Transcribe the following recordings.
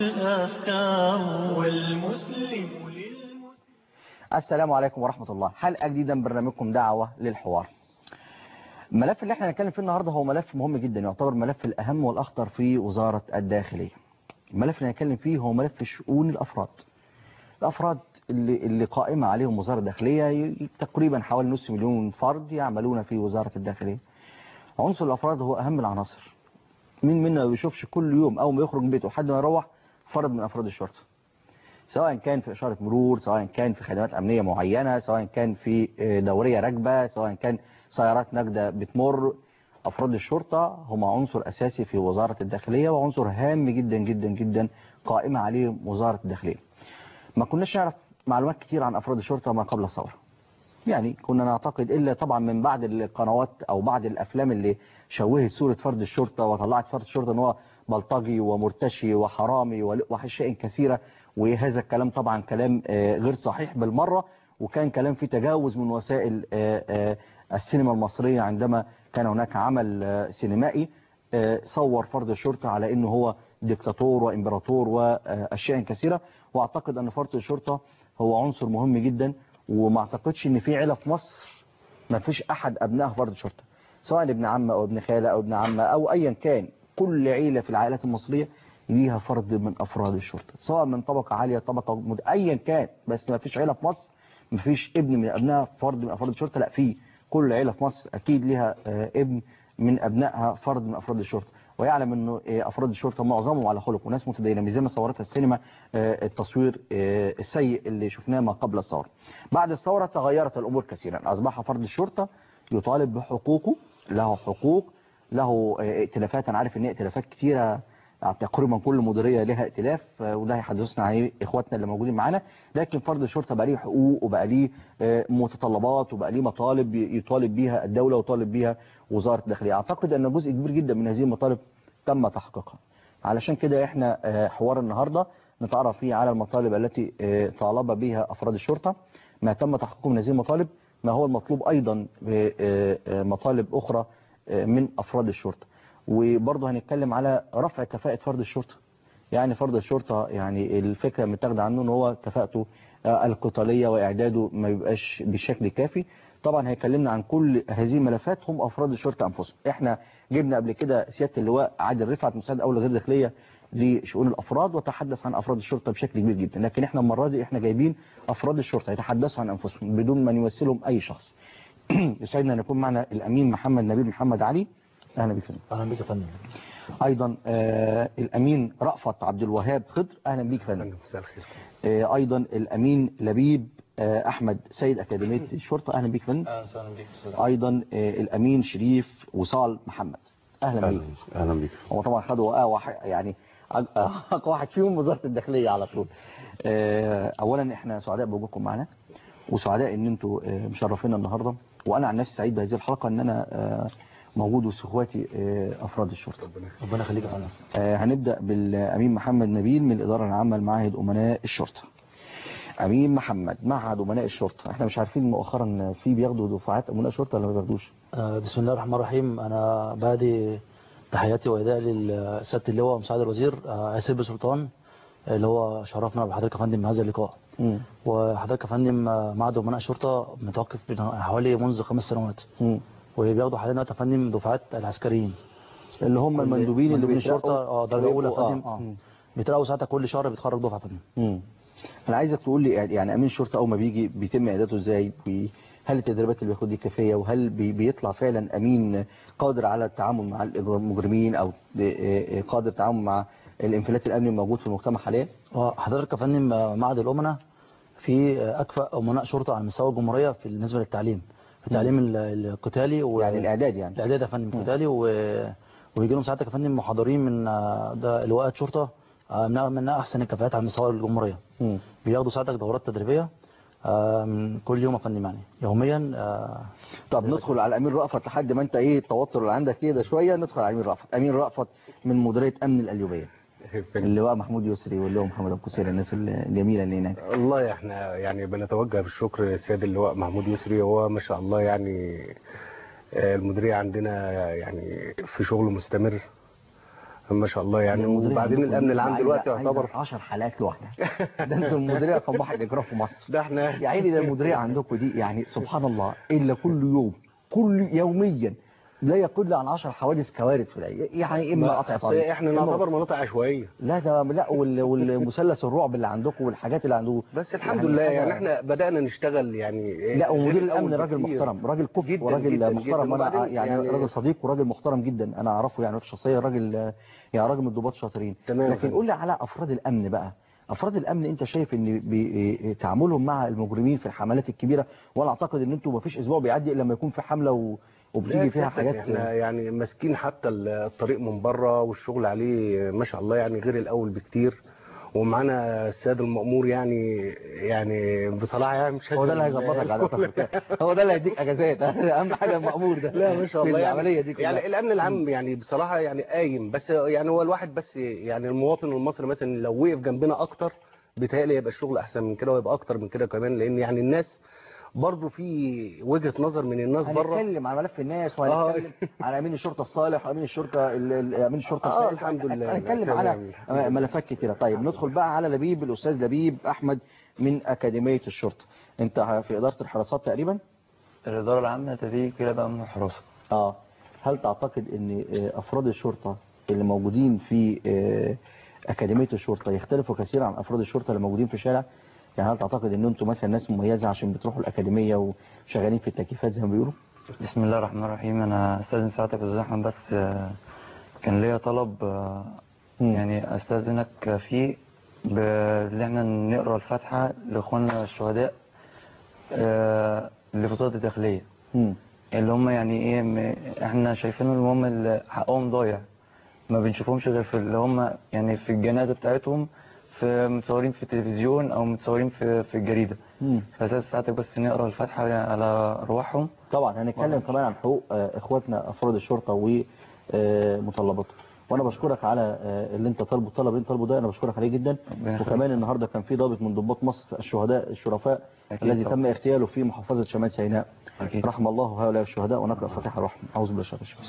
الأفكار والمسلم السلام عليكم ورحمة الله حلقة جديدة من برنامجكم دعوة للحوار الملف اللي احنا هنتكلم فيه النهاردة هو ملف مهم جدا يعتبر ملف الأهم والأخطر في وزارة الداخلية الملف اللي هنتكلم فيه هو ملف شؤون الأفراد الأفراد اللي, اللي قائمة عليهم وزارة الداخلية تقريبا حوالي نص مليون فرد يعملون في وزارة الداخلية عنصر الأفراد هو أهم العناصر مين منا ما بيشوفش كل يوم أول ما يخرج من بيته لحد ما يروح فرد من أفراد الشرطة سواء كان في إشارة مرور سواء كان في خدمات أمنية معينة سواء كان في دورية راكبة سواء كان سيارات نجدة بتمر أفراد الشرطة هم عنصر أساسي في وزارة الداخلية وعنصر هام جدا جدا جدا قائمة عليه وزارة الداخلية ما كناش نعرف معلومات كتير عن أفراد الشرطة ما قبل الثورة يعني كنا نعتقد إلا طبعا من بعد القنوات أو بعض الأفلام اللي شوهت صورة فرد الشرطة وطلعت فرد الشرطة ان هو بلطجي ومرتشي وحرامي وأشياء كثيرة وهذا الكلام طبعا كلام غير صحيح بالمرة وكان كلام فيه تجاوز من وسائل السينما المصرية عندما كان هناك عمل سينمائي صور فرد الشرطة على انه هو ديكتاتور وامبراطور واشياء كثيرة واعتقد ان فرد الشرطة هو عنصر مهم جدا وما اعتقدش ان في عيلة في مصر ما فيش احد ابناء فرد الشرطة سواء ابن عمه او ابن خالة او ابن عمه او ايا كان كل عيلة في العائلات المصرية ليها فرد من افراد الشرطة سواء من طبقة عالية طبقة مد... ايا كان بس ما فيش عيلة في مصر ما فيش ابن من ابنائها فرد من افراد الشرطة لا في كل عيلة في مصر اكيد ليها ابن من ابنائها فرد من افراد الشرطة ويعلم انه افراد الشرطة معظمهم على خلق وناس متدينة زي ما صورتها السينما التصوير السيء اللي شفناه ما قبل الثورة بعد الثورة تغيرت الامور كثيرا اصبح فرد الشرطة يطالب بحقوقه له حقوق له ائتلافات انا عارف ان ائتلافات كتيرة تقريبا كل مديريه لها ائتلاف وده هيحدثنا عليه اخواتنا اللي موجودين معانا لكن فرد الشرطه بقى ليه حقوق وبقى ليه متطلبات وبقى ليه مطالب يطالب بيها الدوله ويطالب بيها وزاره الداخليه اعتقد ان جزء كبير جدا من هذه المطالب تم تحقيقها علشان كده احنا حوار النهارده نتعرف فيه على المطالب التي طالب بها افراد الشرطه ما تم تحقيقه من هذه المطالب ما هو المطلوب ايضا مطالب اخرى من افراد الشرطه وبرضه هنتكلم على رفع كفاءة فرد الشرطة يعني فرد الشرطة يعني الفكرة متاخده عنه ان هو كفاءته القتالية واعداده ما بيبقاش بالشكل الكافي طبعا هيكلمنا عن كل هذه الملفات هم افراد الشرطة انفسهم احنا جبنا قبل كده سيادة اللواء عادل رفعت مساعد اول غير داخلية لشؤون الافراد وتحدث عن افراد الشرطة بشكل كبير جدا لكن احنا المرة دي احنا جايبين افراد الشرطة يتحدثوا عن انفسهم بدون ما يمثلهم اي شخص يسعدنا ان يكون معنا الامين محمد نبيل محمد علي اهلا بك اهلا بك يا فندم ايضا آه الامين رأفت عبد الوهاب خضر اهلا بيك فندم آه ايضا الامين لبيب آه احمد سيد اكاديميه الشرطه اهلا بيك فندم اهلا بيك ايضا آه الامين شريف وصال محمد اهلا بيك اهلا بيك هو طبعا خدوا اه واحد يعني اقوى واحد فيهم وزاره الداخليه على طول آه اولا احنا سعداء بوجودكم معنا وسعداء ان انتوا آه مشرفينا النهارده وانا عن نفسي سعيد بهذه الحلقه ان انا آه موجود وسط اخواتي افراد الشرطه ربنا يخليك يا فندم هنبدا بالامين محمد نبيل من الاداره العامه لمعاهد امناء الشرطه امين محمد معهد امناء الشرطه احنا مش عارفين مؤخرا في بياخدوا دفعات امناء شرطه ولا ما بياخدوش آه بسم الله الرحمن الرحيم انا بادي تحياتي واداء لسياده اللواء مساعد الوزير آه عسيب سلطان اللي هو شرفنا بحضرتك يا فندم هذا اللقاء م. وحضرتك يا فندم معهد امناء الشرطه متوقف حوالي منذ خمس سنوات م. وبياخدوا حاليا يا فندم دفعات العسكريين اللي هم المندوبين اللي من الشرطه اه درجه اولى يا فندم اه اه بيتلاقوا ساعتها كل شهر بيتخرج دفعه يا فندم انا عايزك تقول لي يعني امين الشرطه اول ما بيجي بيتم اعداده ازاي بي هل التدريبات اللي بياخد دي كافيه وهل بي بيطلع فعلا امين قادر على التعامل مع المجرمين او قادر التعامل مع الانفلات الامني الموجود في المجتمع حاليا اه حضرتك يا فندم معهد الامناء في اكفأ امناء شرطه على مستوى الجمهوريه في بالنسبه للتعليم التعليم القتالي و... يعني الاعداد يعني الاعداد يا فندم القتالي و... ويجي لهم ساعتها يا فندم محاضرين من ده لواءات شرطه من احسن الكفاءات على مستوى الجمهوريه م. بياخدوا ساعتها دورات تدريبيه كل يوم يا فندم يعني يوميا طب ندخل على امين رأفت لحد ما انت ايه التوتر اللي عندك كده شويه ندخل على امين رأفت امين رأفت من مديريه امن القليوبيه اللواء محمود يسري واللواء محمد ابو كسير الناس الجميله اللي هناك والله احنا يعني بنتوجه بالشكر للسيد اللواء محمود يسري هو ما شاء الله يعني المديريه عندنا يعني في شغل مستمر ما شاء الله يعني وبعدين الامن العام دلوقتي يعتبر 10 حالات لوحدها ده انتوا المديريه رقم واحد اجراه في مصر ده احنا يا عيني ده المديريه عندكم دي يعني سبحان الله الا كل يوم كل يوميا لا يقل عن 10 حوادث كوارث في العيد يعني اما قطع أصل طريق احنا نعتبر مناطق عشوائيه لا ده لا وال- والمثلث الرعب اللي عندكم والحاجات اللي عنده بس الحمد لله يعني احنا بدانا نشتغل يعني لا ومدير غير الأول الامن راجل بكتير. محترم راجل كفء جداً وراجل جداً محترم جداً. وانا وبعدين يعني, يعني- راجل صديق وراجل محترم جدا انا اعرفه يعني شخصيا راجل يعني راجل من الضباط شاطرين تمام. لكن قول لي على افراد الامن بقى افراد الامن انت شايف ان بي- تعاملهم مع المجرمين في الحملات الكبيره وانا اعتقد ان انتوا ما فيش اسبوع بيعدي الا لما يكون في حمله و... لا وبتيجي فيها سيادتك حاجات احنا يعني ماسكين حتى الطريق من بره والشغل عليه ما شاء الله يعني غير الاول بكتير ومعانا السيد المأمور يعني يعني بصراحه يعني مش هو ده اللي هكذب. هيظبطك على فكره هو ده اللي هيديك اجازات اهم حاجه المأمور ده لا ما شاء في الله يعني, العمليه دي كلها يعني الامن العام يعني بصراحه يعني قايم بس يعني هو الواحد بس يعني المواطن المصري مثلا لو وقف جنبنا اكتر بيتهيألي يبقى الشغل احسن من كده ويبقى اكتر من كده كمان لان يعني الناس برضو في وجهه نظر من الناس بره هنتكلم على ملف الناس آه. وهنتكلم على امين الشرطه الصالح وامين الشرطه ال- ال- امين الشرطه آه، الصالح الحمد لله. هنتكلم تمام. على الحمد لله. ملفات كتيره طيب ندخل بقى على لبيب الاستاذ لبيب احمد من اكاديميه الشرطه انت في اداره الحراسات تقريبا الإدارة العامة تدريج كده بقى من الحراسة اه هل تعتقد ان آه، افراد الشرطه اللي موجودين في آه، اكاديميه الشرطه يختلفوا كثيرا عن افراد الشرطه اللي موجودين في الشارع يعني هل تعتقد ان انتم مثلا ناس مميزه عشان بتروحوا الاكاديميه وشغالين في التكييفات زي ما بيقولوا بسم الله الرحمن الرحيم أنا أستاذن ساعتك يا أستاذ أحمد بس آه، كان ليا طلب آه، مم. يعني أستاذنك فيه بإن إحنا نقرأ الفاتحة لإخواننا الشهداء آه، اللي في وزارة الداخلية مم. اللي هم يعني إيه م- إحنا شايفينهم اللي هم اللي حقهم ضايع ما بنشوفهمش غير في اللي هم يعني في الجنازة بتاعتهم في متصورين في التلفزيون أو متصورين في في الجريدة مم. فأساس ساعتك بس نقرأ الفاتحة على أرواحهم طبعا هنتكلم كمان عن حقوق آه، اخواتنا افراد الشرطه ومطالباتهم وانا بشكرك على آه، اللي انت طالبه الطلب اللي انت طالبه ده انا بشكرك عليه جدا ربنا يخليك. وكمان النهارده كان في ضابط من ضباط مصر الشهداء الشرفاء أكيد الذي طبعا. تم اغتياله في محافظه شمال سيناء أكيد. رحم الله هؤلاء الشهداء ونقرا فاتحه الرحمه اعوذ بالله من الشيطان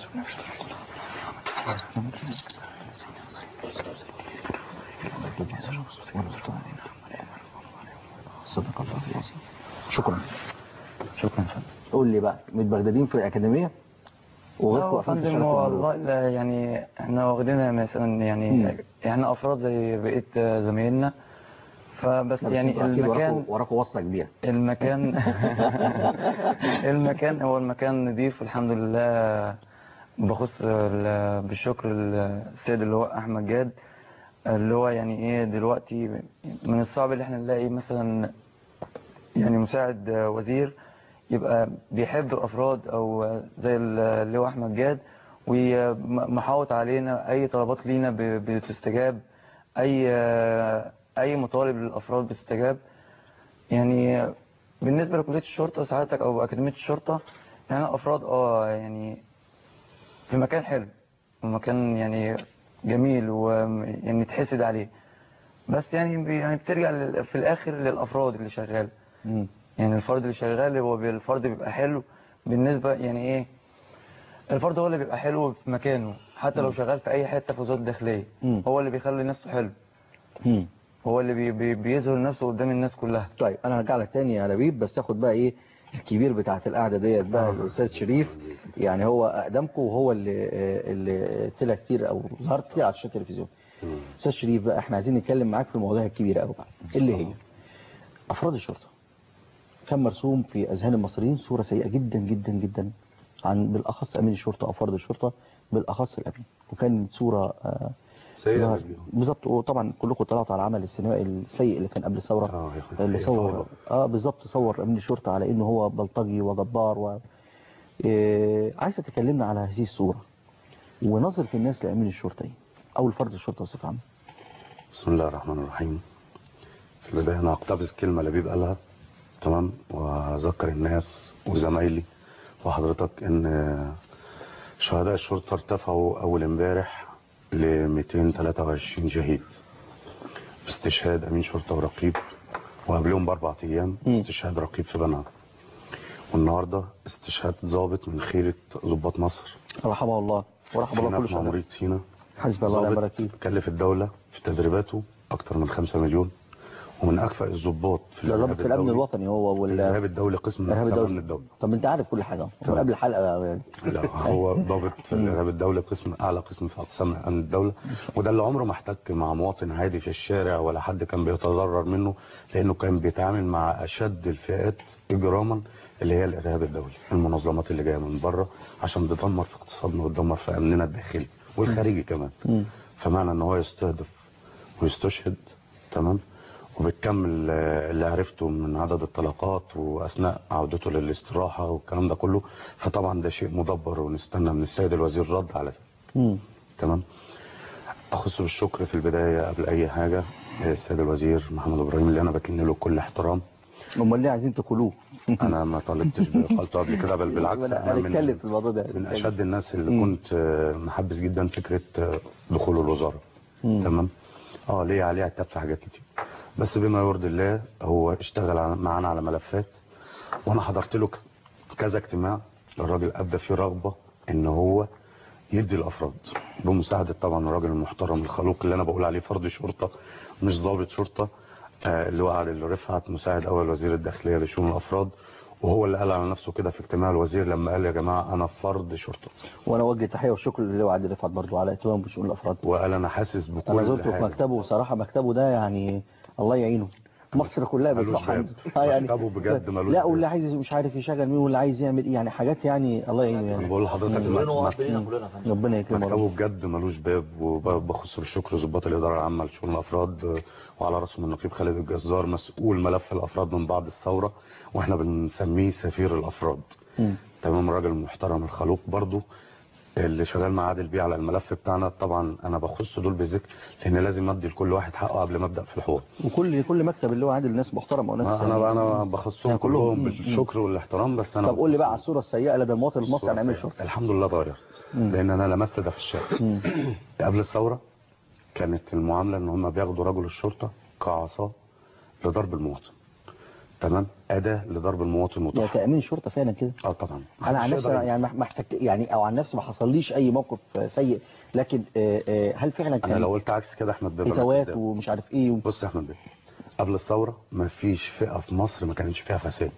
الرجيم. صدق الله العظيم شكرا شكرا فندم قول لي بقى متبغدادين في الاكاديميه وغيركم هو واقفين في فندم شارع هو المرور. والله لا يعني احنا واخدينها مثلا مم. يعني احنا افراد زي بقيه زمايلنا فبس لا، بس يعني انتوا أكيد المكان وراكوا وراكوا وصله كبيره المكان المكان هو المكان نضيف والحمد لله بخص ال- بالشكر السيد اللي هو احمد جاد اللي هو يعني ايه دلوقتي من الصعب اللي احنا نلاقي مثلا يعني مساعد وزير يبقى بيحب الافراد او زي اللي هو احمد جاد ومحاوط علينا اي طلبات لينا ب- بتستجاب اي اي مطالب للافراد بتستجاب يعني بالنسبه لكليه الشرطه سعادتك او اكاديميه الشرطه يعني افراد اه يعني في مكان حلو في مكان يعني جميل ويعني تحسد عليه بس يعني بي- يعني بترجع لل- في الاخر للافراد اللي شغال مم. يعني الفرد اللي شغال هو بي- الفرد بيبقى حلو بالنسبة يعني ايه الفرد هو اللي بيبقى حلو في مكانه حتى لو شغال في اي حتة في وزارة الداخلية مم. هو اللي بيخلي نفسه حلو مم. هو اللي بي بي بيظهر نفسه قدام الناس كلها طيب انا هرجع لك تاني يا لبيب بس اخد بقى ايه الكبير بتاعت القعده ديت بقى الاستاذ شريف يعني هو اقدمكم وهو اللي اللي طلع كتير او ظهرت كتير على شاشه التلفزيون استاذ شريف بقى احنا عايزين نتكلم معاك في المواضيع الكبيره قوي بقى اللي هي افراد الشرطه كان مرسوم في اذهان المصريين صوره سيئه جدا جدا جدا عن بالاخص امين الشرطه او فرد الشرطه بالاخص الامين وكان صوره آه، سيئة ظهر- جداً. بالظبط وطبعا كلكم طلعتوا على العمل السينمائي السيء اللي كان قبل الثوره آه، يا أخي. اللي هي صور فوضى. اه بالظبط صور امين الشرطه على انه هو بلطجي وجبار و إيه عايزه تكلمنا على هذه الصوره ونظره الناس لامين الشرطه ايه او لفرد الشرطه بصفه عامه بسم الله الرحمن الرحيم في البداية أنا أقتبس كلمة لبيب قالها تمام وأذكر الناس وزمايلي وحضرتك إن شهداء الشرطة ارتفعوا أول امبارح ل 223 شهيد باستشهاد أمين شرطة ورقيب وقبلهم بأربع أيام مم. استشهاد رقيب في بنها والنهاردة استشهاد ضابط من خيرة ضباط مصر رحمه الله ورحم الله سينا كل في شهداء مأمورية سينا حسبي الله ونعم ضابط الوكيل كلف الدولة في تدريباته أكتر من 5 مليون ومن أكفأ الضباط في ده ضابط الإرهاب في الامن الدولي الوطني هو في الإرهاب وال الدولي قسم الارهاب الإرهاب الدولي الدولي طب انت عارف كل حاجه من تمام. قبل الحلقه يعني لا هو ضابط في الإرهاب الدولي قسم أعلى قسم في أقسام أمن الدولة وده اللي عمره ما احتك مع مواطن عادي في الشارع ولا حد كان بيتضرر منه لأنه كان بيتعامل مع أشد الفئات إجراما اللي هي الإرهاب الدولي المنظمات اللي جاية من بره عشان تدمر في اقتصادنا وتدمر في أمننا الداخلي والخارجي كمان مم. فمعنى ان هو يستهدف ويستشهد تمام وبتكمل آه، اللي عرفته من عدد الطلقات واثناء عودته للاستراحه والكلام ده كله فطبعا ده شيء مدبر ونستنى من السيد الوزير رد على ده مم. تمام اخص بالشكر في البدايه قبل اي حاجه السيد الوزير محمد ابراهيم اللي انا بكن له كل احترام امال ليه عايزين تقولوه انا ما طالبتش باقالته قبل كده بل بالعكس أنا من- هنتكلم في الموضوع ده من اشد الناس اللي مم. كنت آه، محبس جدا فكره آه، دخول الوزاره مم. تمام اه ليه عليه عتاب في حاجات كتير بس بما يرضي الله هو اشتغل على- معانا على ملفات وانا حضرت له ك- كذا اجتماع الراجل ابدى فيه رغبه ان هو يدي الافراد بمساعده طبعا الراجل المحترم الخلوق اللي انا بقول عليه فرد شرطه مش ضابط شرطه آه، اللي هو علي رفعت مساعد اول وزير الداخليه لشؤون الافراد وهو اللي قال على نفسه كده في اجتماع الوزير لما قال يا جماعه انا فرد شرطه وانا اوجه تحيه والشكر لله وعد رفعت برضو على اهتمامه بشؤون الافراد وقال انا حاسس بكل انا زرته في حاجة. مكتبه وصراحه مكتبه ده يعني الله يعينه مصر كلها ملوش بتروح باب. عنده اه يعني مكتبه بجد ملوش لا باب. واللي عايز مش عارف يشغل مين واللي عايز يعمل ايه يعني حاجات يعني الله يعينه انا يعني بقول لحضرتك كلنا هو مك- أب لينا كلنا يا فندم. ربنا يكرمه مكتبه رب. بجد ملوش باب وبخص بالشكر ضباط الاداره العامه لشؤون الافراد آه، وعلى راسهم النقيب خالد الجزار مسؤول ملف الافراد من بعد الثوره واحنا بنسميه سفير الافراد مم. تمام الراجل المحترم الخلوق برضو اللي شغال مع عادل بيه على الملف بتاعنا طبعا انا بخص دول بالذكر لان لازم ادي لكل واحد حقه قبل ما ابدا في الحوار وكل كل مكتب اللي هو عادل ناس محترمه وناس انا انا بخصهم يعني كلهم. كلهم بالشكر والاحترام بس انا طب قول لي بقى على بخصهم الصوره السيئه لدى المواطن المصري الصورة عن عمل السيئة. شرطه الحمد لله اتغيرت مم. لان انا لمست ده في الشارع مم. قبل الثورة كانت المعاملة ان هم بياخدوا رجل الشرطة كعصا لضرب المواطن تمام أداة لضرب المواطن يعني مطلق تامين الشرطه فعلا كده اه طبعا انا عن محدش نفسي يقدر أنا يعني ما ما احتك يعني او عن نفسي ما حصليش اي موقف سيء لكن آه، آه، هل فعلا انا لو كان قلت عكس كده احمد بيه فتوات قدام. ومش عارف ايه و... بص يا احمد بيه قبل الثورة ما فيش فئة في مصر ما كانش فيها فساد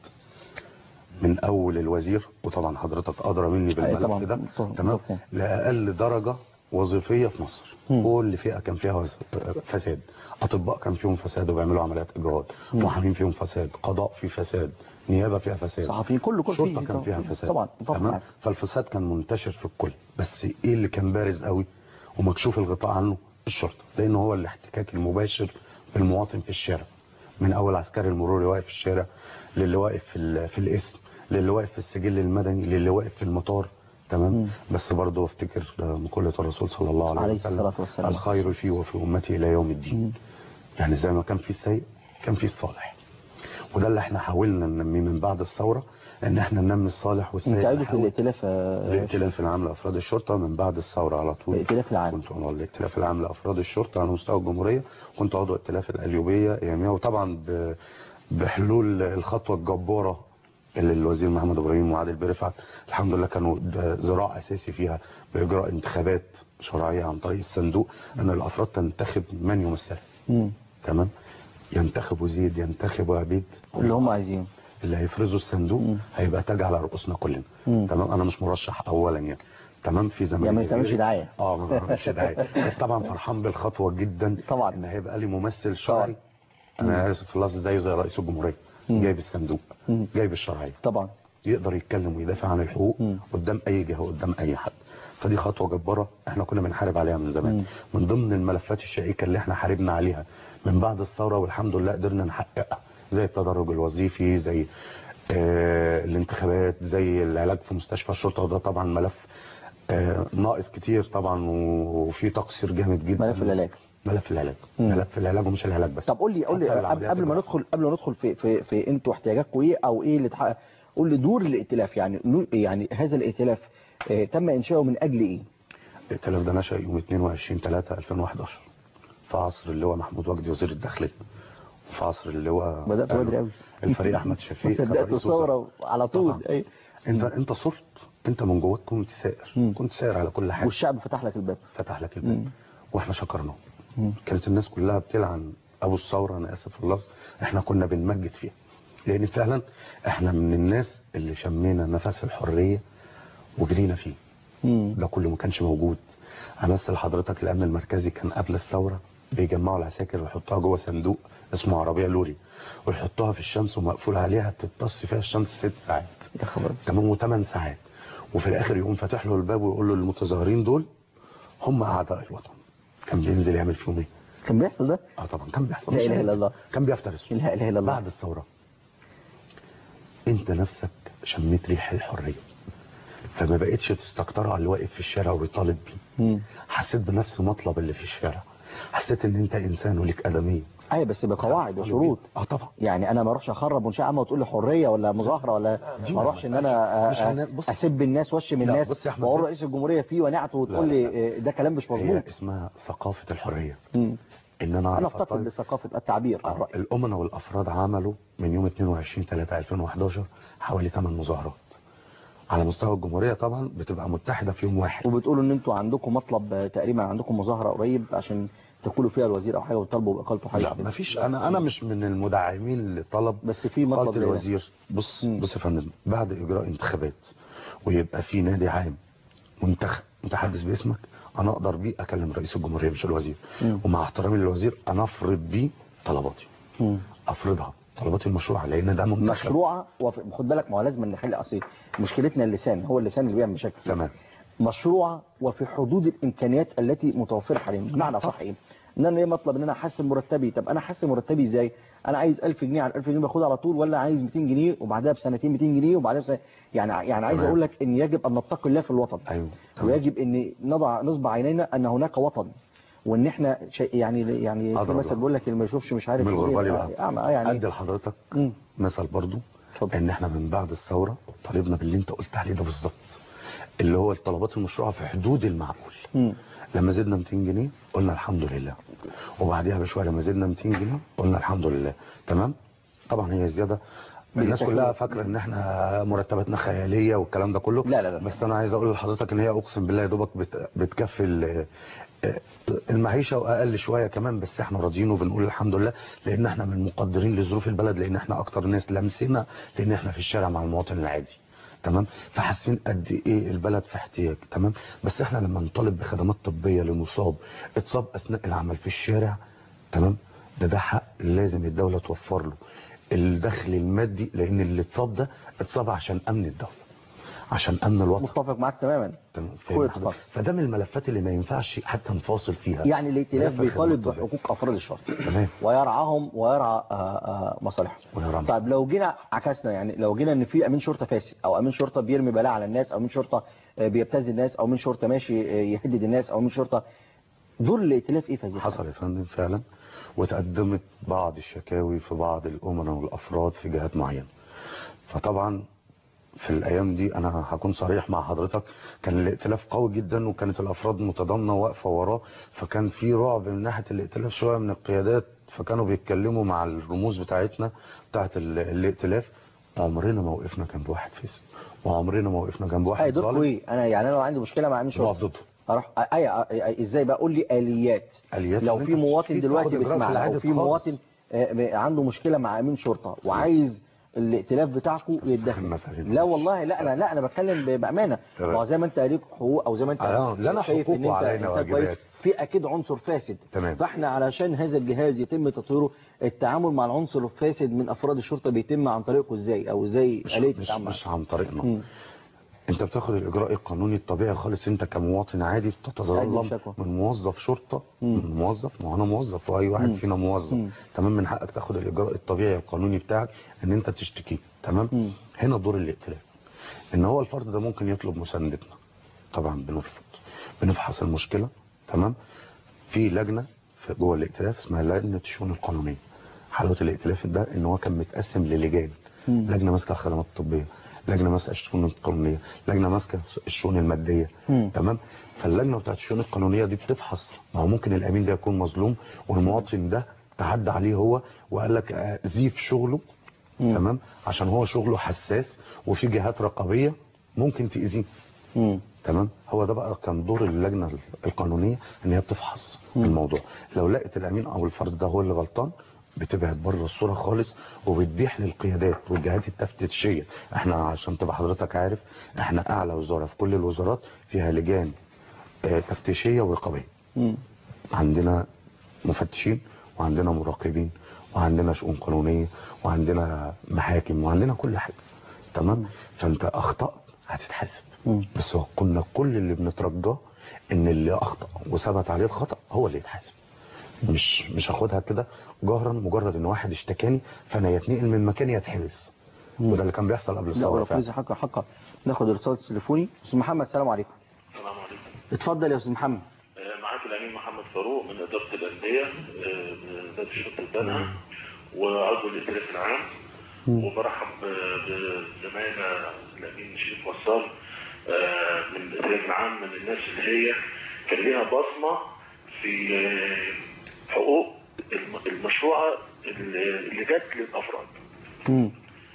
من اول الوزير وطبعا حضرتك ادرى مني أي طبعاً. بالملف ده طبعاً. تمام طبعاً. لاقل درجة وظيفية في مصر مم. كل فئة كان فيها وز- فساد اطباء كان فيهم فساد وبيعملوا عمليات اجراءات محامين فيهم فساد قضاء فيه فساد نيابة فيها فساد صحفيين كله كل شرطة فيه كان فيها طبعاً. فساد طبعا طبعا تمام معاك. فالفساد كان منتشر في الكل بس ايه اللي كان بارز قوي ومكشوف الغطاء عنه الشرطة لان هو الاحتكاك المباشر بالمواطن في الشارع من اول عسكري المرور اللي واقف في الشارع للي واقف في, ال- في الاسم للي واقف في السجل المدني للي واقف في المطار تمام بس برضه افتكر مقولة الرسول صلى الله عليه, عليه وسلم الصلاة والسلام. الخير فيه وفي امتي الى يوم الدين يعني زي ما كان في السيء كان في الصالح وده اللي احنا حاولنا ننميه من بعد الثورة ان احنا ننمي الصالح والسيء انت عضو في نحاول- الائتلاف آه، الائتلاف العام لافراد الشرطه من بعد الثوره على طول الائتلاف العام. كنت عضو الائتلاف العام لافراد الشرطه على مستوى الجمهوريه كنت عضو ائتلاف القليوبيه اياميها وطبعا ب- بحلول الخطوه الجباره اللي الوزير محمد ابراهيم وعادل برفعت الحمد لله كانوا ده ذراع اساسي فيها باجراء انتخابات شرعيه عن طريق الصندوق ان الافراد تنتخب من يمثلها مم. تمام ينتخب زيد ينتخب عبيد اللي هم عايزينه اللي هيفرزوا الصندوق مم. هيبقى تاج على رؤوسنا كلنا مم. تمام انا مش مرشح اولا يعني تمام في زمان يعني ما تعملش دعايه اه ما بعملش دعايه بس طبعا فرحان بالخطوه جدا طبعا. ان هيبقى لي ممثل شرعي طبعا. انا اسف في اللفظ زيه زي رئيس الجمهوريه مم. جايب الصندوق مم. جايب الشرعيه طبعا يقدر يتكلم ويدافع عن الحقوق مم. قدام اي جهه قدام اي حد فدي خطوه جباره احنا كنا بنحارب عليها من زمان مم. من ضمن الملفات الشائكه اللي احنا حاربنا عليها من بعد الثوره والحمد لله قدرنا نحققها زي التدرج الوظيفي زي آه الانتخابات زي العلاج في مستشفى الشرطه وده طبعا ملف آه ناقص كتير طبعا وفي تقصير جامد جدا ملف العلاج ملف العلاج مم. ملف العلاج ومش العلاج بس طب قول لي قول لي حتى قبل, العمليات قبل ما الجراحية. ندخل قبل ما ندخل في في في انتوا احتياجاتكم ايه او ايه اللي اتحقق قول لي دور الائتلاف يعني لو- يعني هذا الائتلاف آه، تم انشاؤه من اجل ايه الائتلاف ده نشأ يوم 22 3 2011 في عصر اللواء محمود وجدي وزير الداخلية في عصر اللواء بدأت بدري قوي الفريق احمد شفيق كان صدقت رئيس وزراء. الثوره على طول طبعا. اي انت انت صرت انت من جواك كنت سائر مم. كنت سائر على كل حاجه والشعب فتح لك الباب فتح لك الباب مم. واحنا شكرناه مم. كانت الناس كلها بتلعن ابو الثوره انا اسف في اللفظ احنا كنا بنمجد فيها لان فعلا احنا من الناس اللي شمينا نفس الحريه وجرينا فيه مم. ده كله ما كانش موجود امثل حضرتك الامن المركزي كان قبل الثوره بيجمعوا العساكر ويحطوها جوه صندوق اسمه عربيه لوري ويحطوها في الشمس ومقفول عليها تتص فيها الشمس ست ساعات يا خبر تمام وثمان ساعات وفي الاخر يقوم فاتح له الباب ويقول له المتظاهرين دول هم اعداء الوطن كان بينزل يعمل فيهم ايه كان بيحصل ده اه طبعا كان بيحصل لا إله إلا الله. كان بيفترس لا اله الا الله بعد الثوره انت نفسك شميت ريح الحريه فما بقتش تستكتر على اللي واقف في الشارع ويطالب بيه مم. حسيت بنفس مطلب اللي في الشارع حسيت ان انت انسان وليك ادميه ايوه بس بقواعد وشروط اه طبعا يعني انا ما اروحش اخرب منشاه عامه وتقول لي حريه ولا مظاهره ولا دي ما اروحش ان انا مش آه، هن- آه، بص. اسب الناس واشم لا، الناس بص يا أحمد واقول بيه. رئيس الجمهوريه فيه ونعته وتقول لا، لي آه، ده كلام مش مظبوط هي اسمها ثقافه الحريه مم. ان انا انا اعرف افتقد أطالب. لثقافه التعبير عن آه، الراي الأمناء والأفراد عملوا من يوم 22 3 2011 حوالي 8 مظاهرات على مستوى الجمهورية طبعا بتبقى متحدة في يوم واحد وبتقولوا ان انتوا عندكم مطلب آه، تقريبا عندكم مظاهره قريب عشان تقولوا فيها الوزير او حاجه وتطالبوا باقالته حاجه لا كده. مفيش أنا أنا مش من المدعمين لطلب بس في مطلب قالت زي ده. الوزير بص مم. بص يا فندم بعد إجراء انتخابات ويبقى في نادي عام منتخب متحدث باسمك أنا أقدر بيه أكلم رئيس الجمهورية مش الوزير مم. ومع احترامي للوزير أنا أفرض بيه طلباتي مم. أفرضها طلباتي المشروعة لأن ده منتخب مشروعه وف... خد بالك ما هو لازم نخلي اصل مشكلتنا اللسان هو اللسان اللي بيعمل مشاكل تمام مشروعه وفي حدود الامكانيات التي متوفره حاليا بمعنى صح ايه ان انا ايه مطلب ان انا احسن مرتبي طب انا احسن مرتبي ازاي انا عايز 1000 جنيه على 1000 جنيه باخدها على طول ولا عايز 200 جنيه وبعدها بسنتين 200 جنيه وبعدها بسنة يعني يعني عايز تمام. اقول لك ان يجب ان نتقي الله في الوطن أيوه تمام. ويجب ان نضع نصب عينينا ان هناك وطن وان احنا شيء يعني يعني في أضرب مثل بقى. بيقول لك اللي ما يشوفش مش عارف من إيه، الغربال آه، يبقى آه، يعني ادي لحضرتك مم. مثل برضو اتفضل. ان احنا من بعد الثوره طالبنا باللي انت قلت عليه ده بالظبط اللي هو الطلبات المشروعه في حدود المعقول مم. لما زدنا 200 جنيه قلنا الحمد لله وبعديها بشويه لما زدنا 200 جنيه قلنا الحمد لله تمام طبعا هي زياده الناس بالتأكيد. كلها فاكره ان احنا مرتباتنا خياليه والكلام ده كله لا، لا، لا. بس انا عايز اقول لحضرتك ان هي اقسم بالله يا دوبك بت- بتكفي ال- آه، المعيشه واقل شويه كمان بس احنا راضيين وبنقول الحمد لله لان احنا من مقدرين لظروف البلد لان احنا اكتر ناس لمسنا لان احنا في الشارع مع المواطن العادي تمام فحاسين قد ايه البلد في احتياج تمام بس احنا لما نطالب بخدمات طبيه لمصاب اتصاب اثناء العمل في الشارع تمام ده ده حق لازم الدوله توفر له الدخل المادي لان اللي اتصاب ده اتصاب عشان امن الدوله عشان امن الوطن متفق معاك تماما تمام كل فاهم اتفاق. حضرتك؟ فده من الملفات اللي ما ينفعش حتى نفاصل فيها يعني الائتلاف ملف بيطالب الخدمات بحقوق افراد الشرطه تمام ويرعاهم ويرعى آه، آه، مصالحهم ويرعى طيب لو جينا عكسنا يعني لو جينا ان في امين شرطه فاسد او امين شرطه بيرمي بلاء على الناس او امين شرطه آه، بيبتز الناس او امين شرطه ماشي آه، يهدد الناس او امين شرطه دور الائتلاف ايه في هذه حصل يا فندم فعلا وتقدمت بعض الشكاوي في بعض الأمناء والأفراد في جهات معينة فطبعا في الأيام دي أنا هكون صريح مع حضرتك كان الائتلاف قوي جدا وكانت الأفراد متضامنة واقفة وراه فكان في رعب من ناحية الائتلاف شوية من القيادات فكانوا بيتكلموا مع الرموز بتاعتنا بتاعت ال- الائتلاف عمرنا ما وقفنا جنب واحد فاسد وعمرنا ما وقفنا جنب اي واحد دوركم ظالم ايه انا يعني انا لو عندي مشكله مع امين نقف شرطه ضده اروح اي أي- ازاي بقى قول لي اليات آليات لو إن في أنت مواطن تشتكي دلوقتي تاخد إجراء في بيسمعنا او العادي في خالص. مواطن آه، عنده مشكله مع امين شرطه وعايز الائتلاف بتاعكم يتدخل المسألة دي. لا والله لا انا لا انا بتكلم ب- بامانه تمام. ما هو زي ما انت ليك حقوق او زي ما انت آه، لنا شايف حقوق إن أنت وعلينا إنسان واجبات. كويس، في اكيد عنصر فاسد تمام. فاحنا علشان هذا الجهاز يتم تطويره التعامل مع العنصر الفاسد من افراد الشرطه بيتم عن طريقه ازاي او ازاي مش, اليه مش, التعامل مش عن طريقنا مم. انت بتاخد الاجراء القانوني الطبيعي خالص انت كمواطن عادي تقدم بتتظلم شكوى. من موظف شرطه مم. من موظف ما هو انا موظف واي واحد مم. فينا موظف مم. تمام من حقك تاخد الاجراء الطبيعي القانوني بتاعك ان انت تشتكي تمام مم. هنا دور الائتلاف ان هو الفرد ده ممكن يطلب مساندتنا طبعا بنرفض بنفحص المشكله تمام في لجنه في جوه الائتلاف اسمها لجنه الشؤون القانونيه حلاوه الائتلاف ده ان هو كان متقسم للجان مم. لجنه ماسكه الخدمات الطبيه لجنه ماسكه الشؤون القانونيه لجنه ماسكه الشؤون الماديه مم. تمام فاللجنه بتاعت الشؤون القانونيه دي بتفحص ما هو ممكن الامين ده يكون مظلوم والمواطن ده تعدى عليه هو وقال لك اذيه في شغله مم. تمام عشان هو شغله حساس وفي جهات رقابيه ممكن تاذيه مم. تمام هو ده بقى كان دور اللجنه القانونيه ان هي بتفحص الموضوع لو لقت الامين او الفرد ده هو اللي غلطان بتبعد بره الصوره خالص وبتبيح للقيادات والجهات التفتيشيه احنا عشان تبقى حضرتك عارف احنا اعلى وزاره في كل الوزارات فيها لجان آه، تفتيشيه ورقابيه مم. عندنا مفتشين وعندنا مراقبين وعندنا شؤون قانونية وعندنا محاكم وعندنا كل حاجة تمام فانت اخطأت هتتحاسب مم. بس هو كنا كل اللي بنترجاه ان اللي اخطأ وثبت عليه الخطأ هو اللي يتحاسب مش مش هاخدها كده جهرا مجرد ان واحد اشتكاني فانا يتنقل من مكاني يتحبس وده اللي كان بيحصل قبل لا الثوره ولا فعلا فلوس حقا حقا ناخد الاتصال التليفوني استاذ محمد السلام عليكم السلام عليكم اتفضل يا استاذ محمد آه، معاك الامين محمد فاروق من اداره الانديه آه، من اداره الشرطه البنها وعضو الاداره العام وبرحب آه، بزمايلنا الامين شريف وصال آه، من الاداره العام من الناس اللي هي كان ليها بصمه في آه، حقوق الم- المشروعه اللي اللي جت للافراد. مم.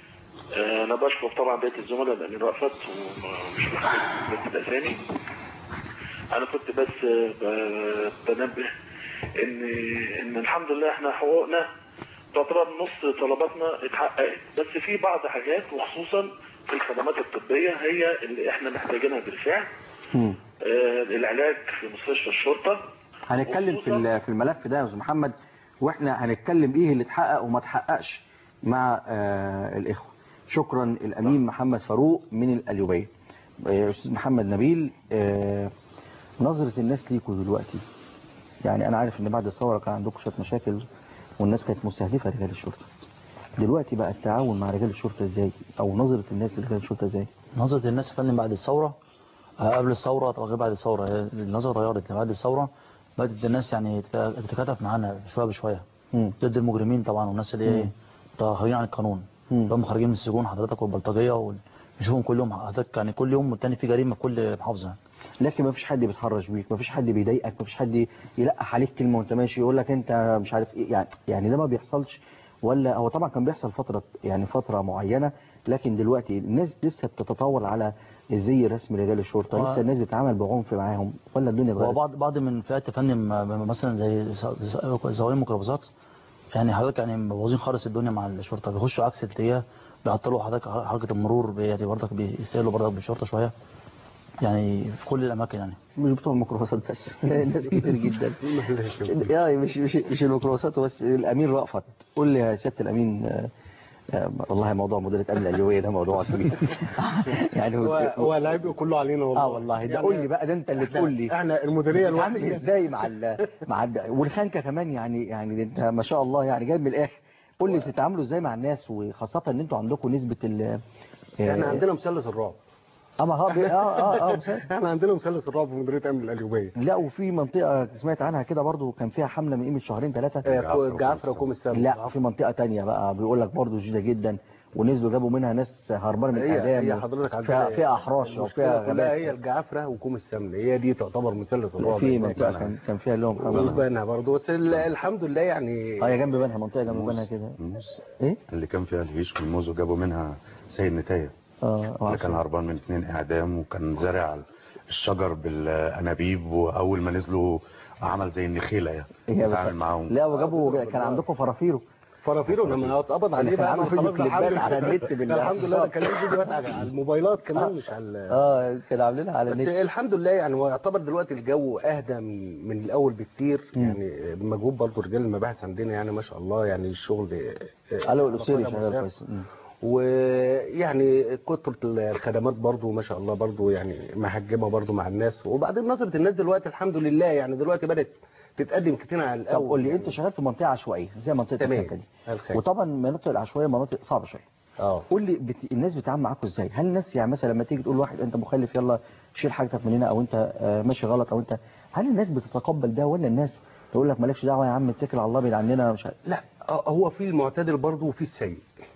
آه، انا بشكر طبعا بقيه الزملاء الامين رأفت ومش بحكي الاسامي انا كنت بس ب- بنبه ان ان الحمد لله احنا حقوقنا تعتبر نص طلباتنا اتحققت بس في بعض حاجات وخصوصا في الخدمات الطبيه هي اللي احنا محتاجينها بالفعل مم. آه، العلاج في مستشفى الشرطه هنتكلم في وخصوصاً- ال- في الملف ده يا استاذ محمد واحنا هنتكلم ايه اللي اتحقق وما اتحققش مع آه الاخوه شكرا الامين محمد فاروق من القليوبيه آه، استاذ محمد نبيل آه نظره الناس ليكوا دلوقتي يعني انا عارف ان بعد الثوره كان عندكم شويه مشاكل والناس كانت مستهدفه رجال الشرطه دلوقتي بقى التعاون مع رجال الشرطه ازاي او نظره الناس لرجال الشرطه ازاي نظرة الناس يا فندم بعد الثورة آه، قبل الثورة طبعا غير بعد الثورة هي النظرة اتغيرت بعد الثورة بدأت الناس يعني تت- تتكاتف معانا شوية بشوية مم. ضد المجرمين طبعا والناس اللي هي خارجين عن القانون مم. اللي هم خارجين من السجون حضرتك والبلطجية ونشوفهم كل يوم حضرتك يعني كل يوم والتاني في جريمة في كل محافظة لكن ما فيش حد بيتحرش بيك ما فيش حد بيضايقك ما فيش حد يلقح عليك كلمه وانت ماشي يقول لك انت مش عارف ايه يعني يعني ده ما بيحصلش ولا هو طبعا كان بيحصل فتره يعني فتره معينه لكن دلوقتي الناس لسه بتتطور على الزي الرسمي لرجال الشرطه هو- لسه الناس بتتعامل بعنف معاهم ولا الدنيا هو اتغيرت بعض بعض من فئات يا فندم آه، مثلا زي زوائم الميكروباصات يعني حضرتك يعني مبوظين خالص الدنيا مع الشرطة بيخشوا عكس الاتجاه بيعطلوا حضرتك حركة المرور بي- يعني برضك بيستقلوا برضك بالشرطة شوية يعني في كل الأماكن يعني مش بتوع الميكروباصات بس ناس كتير جدا يعني مش مش مش الميكروباصات بس الامين رأفت قول لي يا سياده الامين آه، آه، والله موضوع مديريه امن الاليويه ده موضوع كبير يعني هو هو العيب كله علينا والله اه والله ده يعني قول لي بقى ده انت اللي تقول لي احنا المديريه بتتعامل الوحيده ازاي مع ال مع ال والخنكه كمان يعني يعني ده انت ما شاء الله يعني جاي من الاخر قول لي بتتعاملوا ازاي مع الناس وخاصه ان انتوا عندكم نسبه ال احنا عندنا مثلث الرعب اما اه اه اه, آه مثال. احنا عندنا مثلث الرعب في مديريه امن القليوبيه لا وفي منطقه سمعت عنها كده برضو كان فيها حمله من قيمه شهرين ثلاثه آه، جعفر وكوم السبت لا في منطقة تانية بقى بيقول لك برضه شديدة جدا ونزلوا جابوا منها ناس هربانة من هي الإعدام هي حضرتك فيها, عندنا فيها أحراش المشكلة وفيها كلها هي غابات الجعفره وكوم السمن هي دي تعتبر مثلث الرعب في هناك. منطقة كان, كان فيها لهم حملة وبنها برضه بس ال- الحمد لله يعني اه هي جنب بنها منطقة جنب بنها كده موز ايه؟ اللي كان فيها الهيش والموز وجابوا منها سيد نتاية اه اللي كان هربان من اتنين اعدام وكان زارع الشجر بالانابيب واول ما نزلوا عمل زي النخيله يعني هي اتعامل معاهم لا وجابوا كان عندكم فرافيرو فرافيرو لما اتقبض عليه كان بقى عامل ما فيديو خلاص كليبات الحمد لله. على النت بالله. الحمد لله ده كان ليه فيديوهات على على الموبايلات كمان مش على اه كانوا عاملينها على بس النت الحمد لله يعني هو يعتبر دلوقتي الجو اهدى من من الاول بكتير يعني بمجهود برضه رجال المباحث عندنا يعني ما شاء الله يعني الشغل آه، قالوا الأسيري على شغال مسار. كويس مم. ويعني كترة الخدمات برضو ما شاء الله برضو يعني محجمة برضو مع الناس وبعدين نظرة الناس دلوقتي الحمد لله يعني دلوقتي بدأت تتقدم كتير على طب الأول قول لي يعني. انت شغال في منطقة عشوائية زي منطقة تمام. الخنكة دي الخنكة. وطبعا المناطق العشوائية مناطق صعبة شوية اه قول لي بت... الناس بتتعامل معاكم ازاي هل الناس يعني مثلا لما تيجي تقول واحد انت مخلف يلا شيل حاجتك من هنا او انت آه، ماشي غلط او انت هل الناس بتتقبل ده ولا الناس تقول لك مالكش دعوه يا عم اتكل على الله ابعد عننا مش عارف لا آه، هو في المعتدل برضو وفي السيء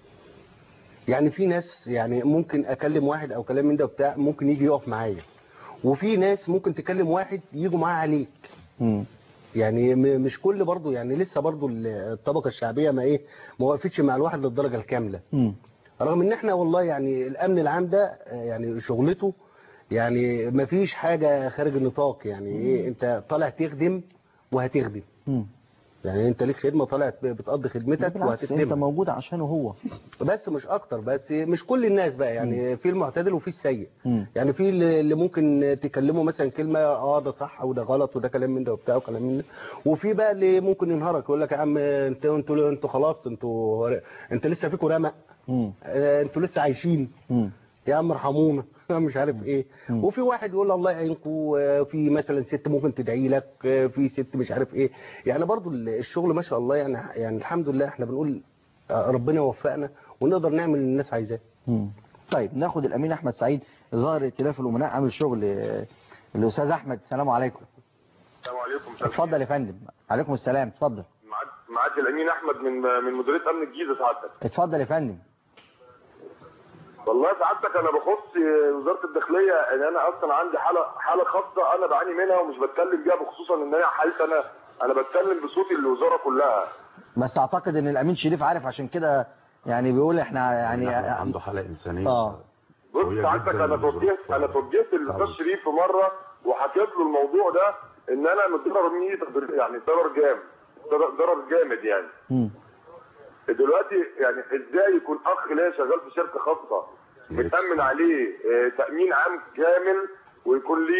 يعني في ناس يعني ممكن اكلم واحد او كلام من ده وبتاع ممكن يجي يقف معايا وفي ناس ممكن تكلم واحد يجوا معاه عليك امم يعني م- مش كل برضو يعني لسه برضو الطبقة الشعبية ما ايه ما وقفتش مع الواحد للدرجة الكاملة امم رغم ان احنا والله يعني الامن العام ده آه، يعني شغلته يعني ما فيش حاجه خارج النطاق يعني ايه انت طالع تخدم وهتخدم مم. يعني انت ليك خدمه طالع بتقضي خدمتك بالعكس انت وهتخدمها موجود عشانه هو بس مش اكتر بس مش كل الناس بقى يعني في المعتدل وفي السيء مم. يعني في اللي اللي ممكن تكلمه مثلا كلمه اه ده صح وده غلط وده كلام من ده وبتاع وكلام من ده وفي بقى اللي ممكن ينهارك يقول لك يا عم انتوا انتوا انتوا خلاص انتوا انت لسه فيكم رمق مم. آه، انتوا لسه عايشين مم. يا عم ارحمونا مش عارف ايه مم. وفي واحد يقول الله يعينكم آه، في مثلا ست ممكن تدعي لك آه، في ست مش عارف ايه يعني برضو الشغل ما شاء الله يعني يعني الحمد لله احنا بنقول آه، ربنا يوفقنا ونقدر نعمل اللي الناس عايزاه مم. طيب ناخد الامين احمد سعيد ظاهر ائتلاف الامناء عامل شغل آه، الاستاذ احمد السلام عليكم السلام عليكم اتفضل يا فندم عليكم السلام اتفضل معاك معاك الامين احمد من من مديريه امن الجيزه سعادتك اتفضل يا فندم والله سعادتك انا بخص وزاره الداخليه ان انا اصلا عندي حاله حاله خاصه انا بعاني منها ومش بتكلم بيها بخصوصا ان هي حالتي انا انا بتكلم بصوت الوزاره كلها بس اعتقد ان الامين شريف عارف عشان كده يعني بيقول احنا يعني عنده حالة إنسانية اه بص قوية سعادتك جداً انا وظروف توجهت انا توجهت للاستاذ صعبة. شريف في مره وحكيت له الموضوع ده ان انا متضرر مني يعني ضرر جامد ضرر ضرر جامد يعني مم. دلوقتي يعني ازاي يكون اخ ليا شغال في شركه خاصه متامن عليه آه، تامين عام كامل ويكون ليه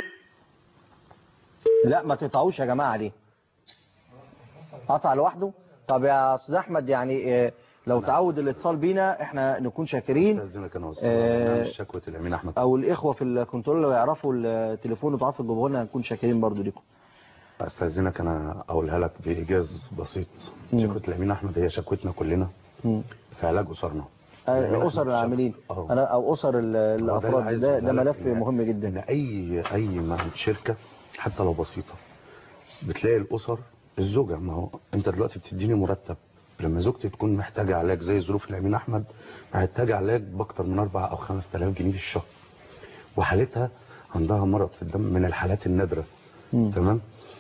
لا ما تقطعوش يا جماعه ليه قطع لوحده طب يا استاذ احمد يعني آه، لو تعود الاتصال بينا احنا نكون شاكرين استاذنك انا آه، وصلت شكوى الامين احمد او الاخوه في الكنترول لو يعرفوا التليفون وتعرفوا تجيبوه لنا نكون شاكرين برضو لكم استاذنك انا اقولها لك بايجاز بسيط مم. شكوى الامين احمد هي شكوتنا كلنا مم. في علاج اسرنا آه، اسر العاملين اه. انا او اسر ال- هو ده اللي الافراد عايز ده, أقولها ده لك ملف إن- مهم ان جدا اي اي ما شركه حتى لو بسيطه بتلاقي الاسر الزوجه ما هو انت دلوقتي بتديني مرتب لما زوجتي تكون محتاجه علاج زي ظروف الامين احمد محتاجه علاج باكتر من 4 او 5000 جنيه في الشهر وحالتها عندها مرض في الدم من الحالات النادره مم. تمام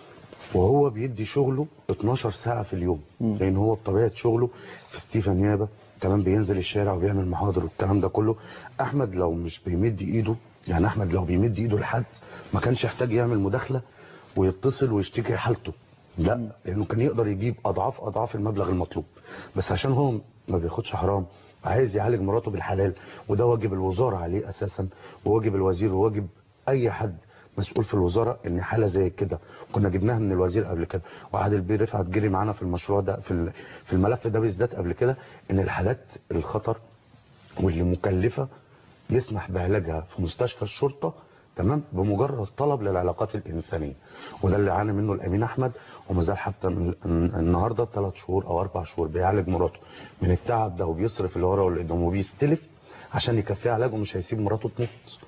وهو بيدي شغله 12 ساعة في اليوم مم. لأن هو بطبيعة شغله في ستيفن نيابة تمام بينزل الشارع وبيعمل محاضر والكلام ده كله أحمد لو مش بيمد إيده يعني أحمد لو بيمد إيده لحد ما كانش يحتاج يعمل مداخلة ويتصل ويشتكي حالته لا لأنه كان يقدر يجيب أضعاف أضعاف المبلغ المطلوب بس عشان هو ما بياخدش حرام عايز يعالج مراته بالحلال وده واجب الوزارة عليه أساسا وواجب الوزير وواجب أي حد مسؤول في الوزارة ان حالة زي كده كنا جبناها من الوزير قبل كده وعادل بيه رفعت جري معانا في المشروع ده في ال- في الملف ده بالذات قبل كده ان الحالات الخطر واللي مكلفة يسمح بعلاجها في مستشفى الشرطة تمام بمجرد طلب للعلاقات الإنسانية وده اللي عانى منه الأمين أحمد وما زال حتى من- من- النهاردة ثلاث شهور أو أربع شهور بيعالج مراته من التعب ده وبيصرف اللي ورا واللي قدام وبيستلف عشان يكفيه علاجه مش هيسيب مراته تموت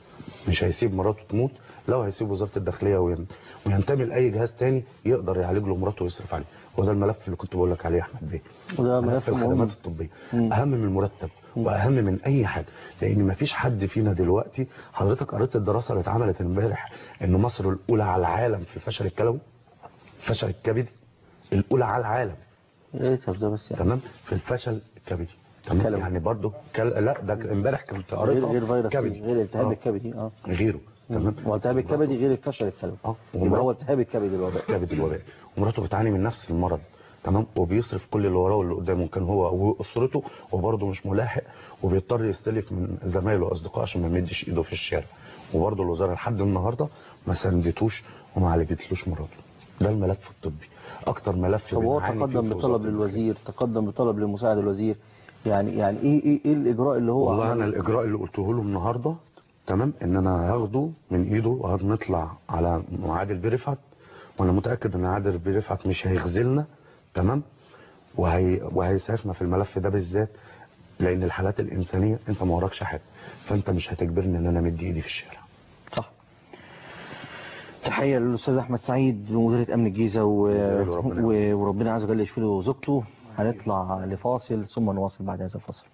مش هيسيب مراته تموت لو هيسيب وزارة الداخلية وين- وينتمي لأي جهاز تاني يقدر يعالج له مراته ويصرف عليه وده الملف اللي كنت بقول لك عليه يا أحمد بيه وده ملف مهم. الخدمات الطبية مم. أهم من المرتب وأهم من أي حاجة لأن مفيش حد فينا دلوقتي حضرتك قريت الدراسة اللي اتعملت امبارح إن مصر الأولى على العالم في الفشل الكلوي الفشل الكبدي الأولى على العالم ايه طب ده بس يعني تمام في الفشل الكبدي تمام كلوي. يعني برضو كل... لا ده امبارح كنت غير قريتها غير فيروس كبدي غير التهاب آه. الكبدي اه غيره تمام هو التهاب الكبدي غير الفشل الكلوي اه يبقى هو التهاب الكبدي الوباء كبد الوباء ومراته بتعاني من نفس المرض تمام وبيصرف كل اللي وراه واللي قدامه كان هو واسرته وبرضه مش ملاحق وبيضطر يستلف من زمايله واصدقائه عشان ما يمدش ايده في الشارع وبرضه الوزاره لحد النهارده ما ساندتوش وما عالجتلوش مراته ده الملف الطبي اكتر ملف طب هو بنعاني فيه تقدم في بطلب وزارة للوزير تقدم بطلب لمساعد الوزير يعني يعني ايه ايه, إيه الاجراء اللي هو والله عمله؟ انا الاجراء اللي قلته له النهارده تمام ان انا هاخده من ايده وهنطلع على عادل بيه رفعت وانا متاكد ان عادل بيه رفعت مش هيخذلنا تمام وهي وهيسعفنا في الملف ده بالذات لان الحالات الانسانيه انت ما وراكش حاجه فانت مش هتجبرني ان انا امد ايدي في الشارع صح تحية للأستاذ أحمد سعيد مديرية أمن الجيزة و... ربنا و... وربنا عز وجل يشفي له زوجته هنطلع لفاصل ثم نواصل بعد هذا الفاصل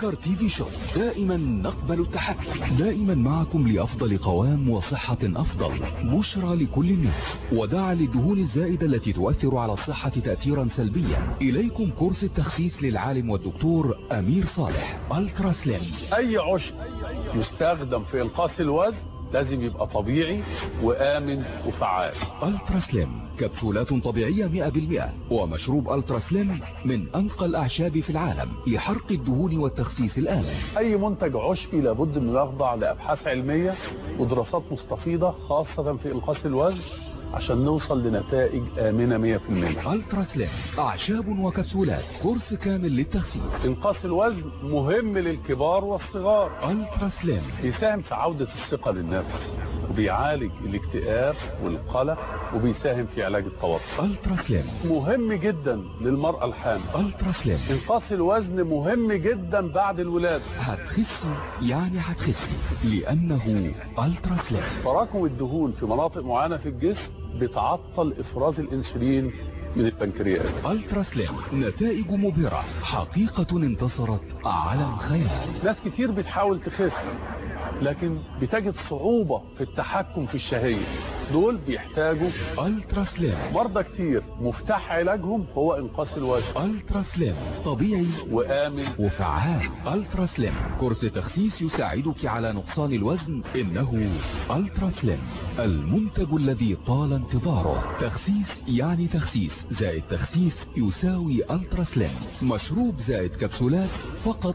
أوسكار تي في شوب دائما نقبل التحدي دائما معكم لأفضل قوام وصحة أفضل بشرى لكل الناس وداعا للدهون الزائدة التي تؤثر على الصحة تأثيرا سلبيا إليكم كورس التخسيس للعالم والدكتور أمير صالح ألترا سليم اي عشب يستخدم في انقاص الوزن لازم يبقى طبيعي وامن وفعال ألترا سليم كبسولات طبيعية 100% ومشروب ألترا سليم من أنقى الأعشاب في العالم لحرق الدهون والتخسيس الآمن اي منتج عشبي لابد انه يخضع لابحاث علميه ودراسات مستفيضه خاصه في انقاص الوزن عشان نوصل لنتائج امنه 100% ألترا سليم أعشاب وكبسولات كورس كامل للتخسيس انقاص الوزن مهم للكبار والصغار ألترا سليم بيساهم في عودة الثقة للنفس وبيعالج الاكتئاب والقلق وبيساهم في علاج التوتر ألترا سليم مهم جدا للمرأة الحامل ألترا سليم انقاص الوزن مهم جدا بعد الولادة هتخسي يعني هتخسي لأنه ألترا سليم تراكم الدهون في مناطق معينة في الجسم بتعطل افراز الانسولين من البنكرياس ألترا سليم نتائج مبهرة حقيقة انتصرت على الخيال ناس كتير بتحاول تخس لكن بتجد صعوبة في التحكم في الشهية دول بيحتاجوا ألترا سليم مرضى كتير مفتاح علاجهم هو انقاص الوزن ألترا سليم طبيعي وآمن وفعال ألترا سليم كورس تخسيس يساعدك على نقصان الوزن إنه ألترا سليم المنتج الذي طال انتظاره تخسيس يعني تخسيس زائد تخسيس يساوي ألترا سليم مشروب زائد كبسولات فقط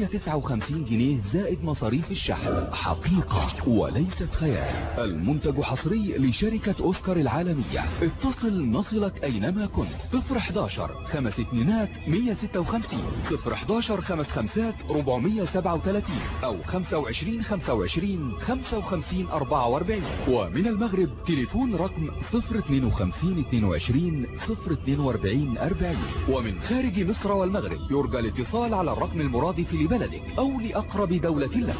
159 جنيه زائد مصاريف الشحن حقيقة وليست خيال المنتج حصري لشركة أوسكار العالمية اتصل نصلك أينما كنت 011 خمس اتنينات 156 011 خمس خمسات 437 أو 25 25 55 44 ومن المغرب تليفون رقم 052 22 042 40 ومن خارج مصر والمغرب يرجى الاتصال على الرقم المرادف لبلدك أو لأقرب دولة لك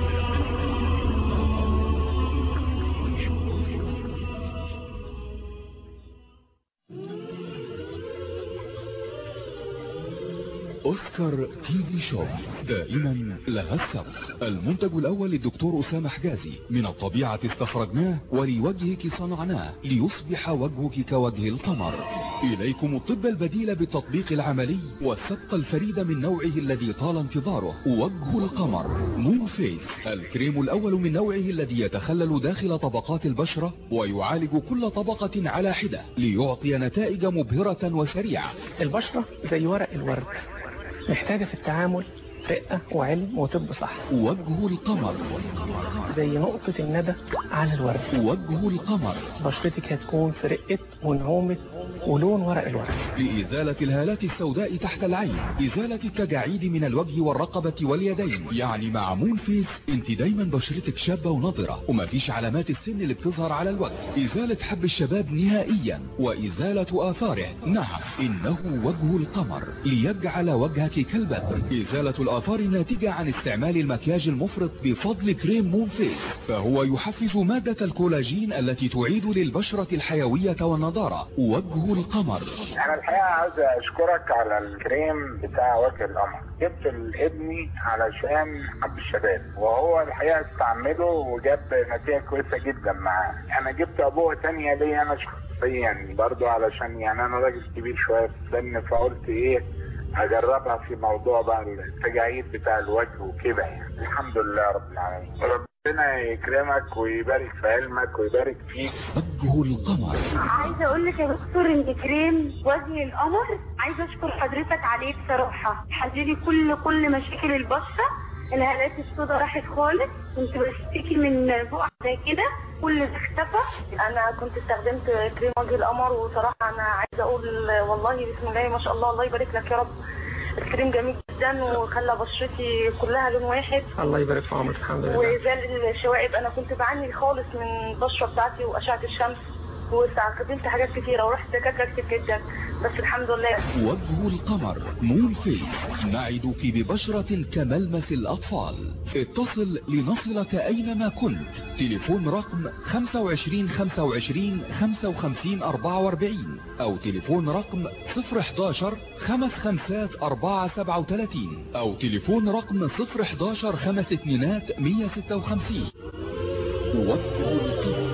أوسكار تي في شو دائما لها السبق المنتج الأول للدكتور أسامة حجازي من الطبيعة استخرجناه ولوجهك صنعناه ليصبح وجهك كوجه القمر إليكم الطب البديل بالتطبيق العملي والسبق الفريد من نوعه الذي طال انتظاره وجه القمر مون فيس الكريم الأول من نوعه الذي يتخلل داخل طبقات البشرة ويعالج كل طبقة على حدة ليعطي نتائج مبهرة وسريعة البشرة زي ورق الورد محتاجة في التعامل رقة وعلم وطب صح وجه القمر زي نقطة الندى على الورد وجه القمر بشرتك هتكون في رقة ونعومة ولون ورق الورد لإزالة الهالات السوداء تحت العين إزالة التجاعيد من الوجه والرقبة واليدين يعني مع مون فيس انت دايما بشرتك شابة ونضرة ومفيش علامات السن اللي بتظهر على الوجه إزالة حب الشباب نهائيا وإزالة آثاره نعم إنه وجه القمر ليجعل وجهك كالبدر إزالة الآثار الناتجة عن استعمال المكياج المفرط بفضل كريم مون فيس فهو يحفز مادة الكولاجين التي تعيد للبشرة الحيوية والنضارة وجه القمر انا الحقيقه عايز اشكرك على الكريم بتاع وجه القمر جبت لابني علشان حب الشباب وهو الحقيقه استعمله وجاب نتيجه كويسه جدا معاه انا جبت ابوه تانية ليا انا شخصيا برضو علشان يعني انا راجل كبير شويه في السن فقلت ايه اجربها في موضوع بقى التجاعيد بتاع الوجه وكده يعني الحمد لله رب العالمين ربنا يكرمك ويبارك في علمك ويبارك فيك وجه القمر عايزه اقول لك يا دكتور ان كريم وجه القمر عايزه اشكر حضرتك عليه بصراحه حللي كل كل مشاكل البشره الهالات السوداء راحت خالص كنت بشتكي من بقع زي كده كل ده اختفى انا كنت استخدمت كريم وجه القمر وصراحه انا عايزه اقول والله بسم الله ما شاء الله الله يبارك لك يا رب الكريم جميل جدا وخلى بشرتي كلها لون واحد الله يبارك في عمرك الحمد لله وزال الشوائب انا كنت بعاني خالص من البشره بتاعتي واشعه الشمس واستعقدت حاجات كتيرة ورحت دكاترة كتير جدا بس الحمد لله وجه القمر مون فيس نعدك ببشرة كملمس الأطفال اتصل لنصلك أينما كنت تليفون رقم 25 25 55 44 أو تليفون رقم 011 خمس خمسات 4 37 أو تليفون رقم 011 خمس اتنينات 156 وجه القمر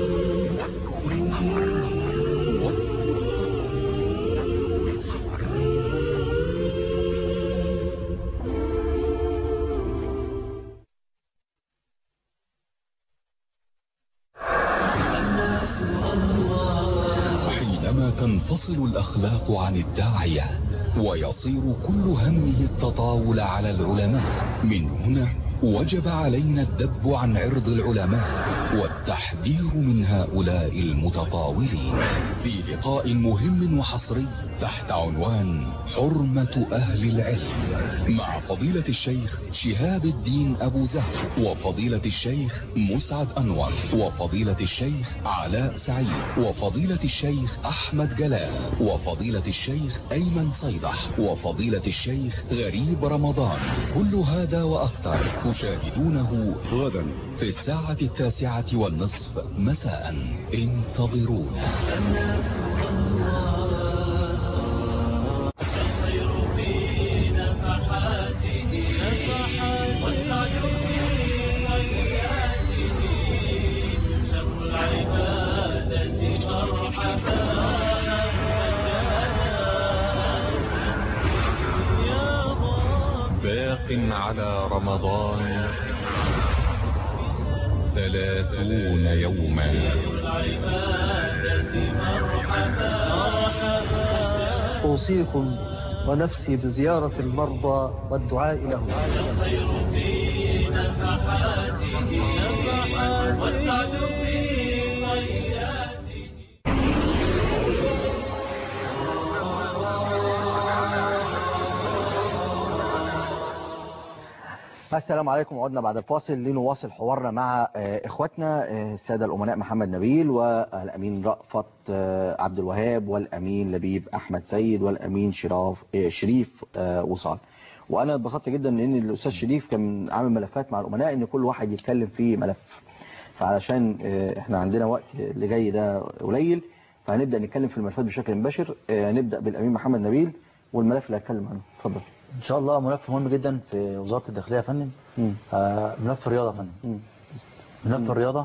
حينما تنفصل الأخلاق عن الداعية ويصير كل همه التطاول على العلماء من هنا وجب علينا الدب عن عرض العلماء والتحذير من هؤلاء المتطاولين في لقاء مهم وحصري تحت عنوان حرمة أهل العلم مع فضيلة الشيخ شهاب الدين أبو زهر وفضيلة الشيخ مسعد أنور وفضيلة الشيخ علاء سعيد وفضيلة الشيخ أحمد جلال وفضيلة الشيخ أيمن صيدح وفضيلة الشيخ غريب رمضان كل هذا وأكثر تشاهدونه غدا في الساعة التاسعة والنصف مساء انتظرونا باق على رمضان ثلاثون يوما أوصيكم ونفسي بزيارة المرضى والدعاء لهم السلام عليكم وعدنا بعد الفاصل لنواصل حوارنا مع آه، اخواتنا آه، الساده الامناء محمد نبيل والامين رأفت آه، عبد الوهاب والامين لبيب احمد سيد والامين شراف آه، شريف آه، وصال وانا اتبسطت جدا ان الاستاذ شريف كان عامل ملفات مع الامناء ان كل واحد يتكلم في ملف فعلشان آه، احنا عندنا وقت اللي جاي ده قليل فهنبدا نتكلم في الملفات بشكل مباشر آه، هنبدا بالامين محمد نبيل والملف اللي هتكلم عنه اتفضل ان شاء الله ملف مهم جدا في وزاره الداخليه يا فندم آه ملف الرياضه يا فندم ملف الرياضه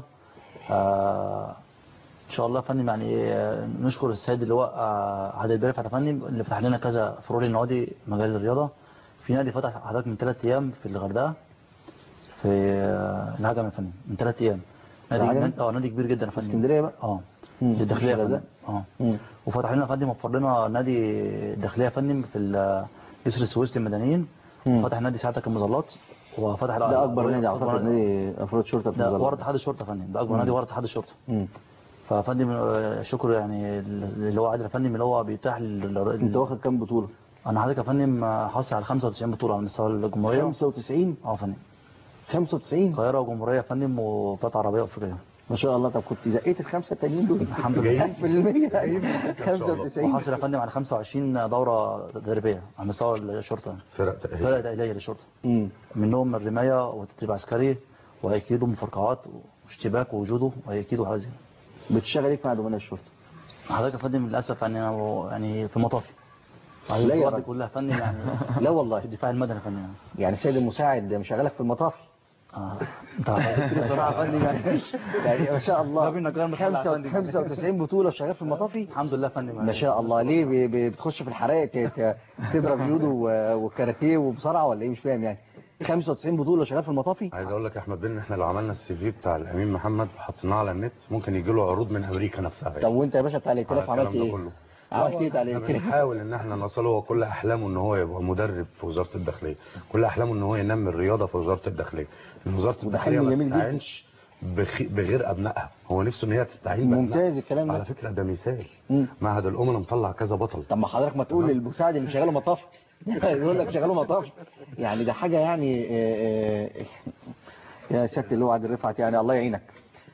آه ان شاء الله يا فندم يعني آه، نشكر السيد اللي هو آه، عادل بارف يا فندم اللي فتح لنا كذا فروع للنوادي مجال الرياضه في نادي فتح حضرتك من ثلاث ايام في الغردقه في آه، الهجم يا فندم من ثلاث ايام نادي العجمي؟ نادي- اه نادي كبير جدا يا فندم اسكندريه بقى اه مم. الداخليه يا فندم الغردقة. اه مم. وفتح لنا يا فندم وفر لنا نادي الداخليه يا فندم في ال- جسر السويس للمدنيين فتح نادي ساعتك المظلات وفتح ده اكبر نادي اعتقد نادي افراد شرطه في ده الظلام. ورا اتحاد الشرطه يا فندم ده اكبر مم. نادي ورا اتحاد الشرطه مم. ففندم آه، شكر يعني اللي هو عادل يا فندم اللي هو بيتاح لل- انت واخد كام بطوله انا حضرتك يا فندم آه، حاصل على 95 بطوله على مستوى الجمهوريه 95 اه يا فندم 95 القاهره وجمهوريه يا فندم وفتره عربيه وافريقيه ما شاء الله طب كنت زقيت الخمسه التانيين دول الحمد لله 100% 95 وحاصل يا فندم على 25 دوره تدريبيه على مستوى الشرطه فرق تأهيل فرق تأهيلية للشرطه مم. منهم الرمايه والتدريب العسكري وايكيدو مفرقعات واشتباك وجودو وايكيدو وحاجه زي كده. بتشتغل ايه في معدومات الشرطه حضرتك يا فندم للاسف يعني أنا يعني في المطافي لا يا القوات راجل. كلها فندم يعني لا والله في الدفاع المدني يا فندم يعني. يعني السيد المساعد مشغلك في المطاف اه بصراحه يا فندم يعني يعني ما شاء الله باب النجار مخلع يا فندم. 95 بطوله شغال في المطافي الحمد لله يا فندم ما شاء الله ليه ب- ب- بتخش في الحرائق ت- ت- تضرب يودو و- وكاراتيه وبصارعه ولا ايه مش فاهم يعني 95 بطوله شغال في المطافي عايز اقول لك يا احمد بن ان احنا لو عملنا السي في بتاع الامين محمد وحطيناه على النت ممكن يجي له عروض من امريكا نفسها طب وانت يا باشا بتاع الائتلاف على عملت الكلام ده ايه كله. عملت ايه بتاع احنا الائتلاف بنحاول ان احنا نوصله هو كل احلامه ان هو يبقى مدرب في وزاره الداخليه كل احلامه ان هو ينمي الرياضه في وزاره الداخليه ان وزاره وده الداخليه حلم ما جميل جدا. تستعينش بخ- بغير ابنائها هو نفسه ان هي تستعين بأبنائها. ممتاز الكلام ده. على فكره ده مثال مم. معهد الامم مطلع كذا بطل طب ما حضرتك ما تقول للمساعد اللي شغاله مطاف يقول لك شغاله مطاف يعني ده حاجه يعني آه، آه، يا سياده اللي هو عادل رفعت يعني الله يعينك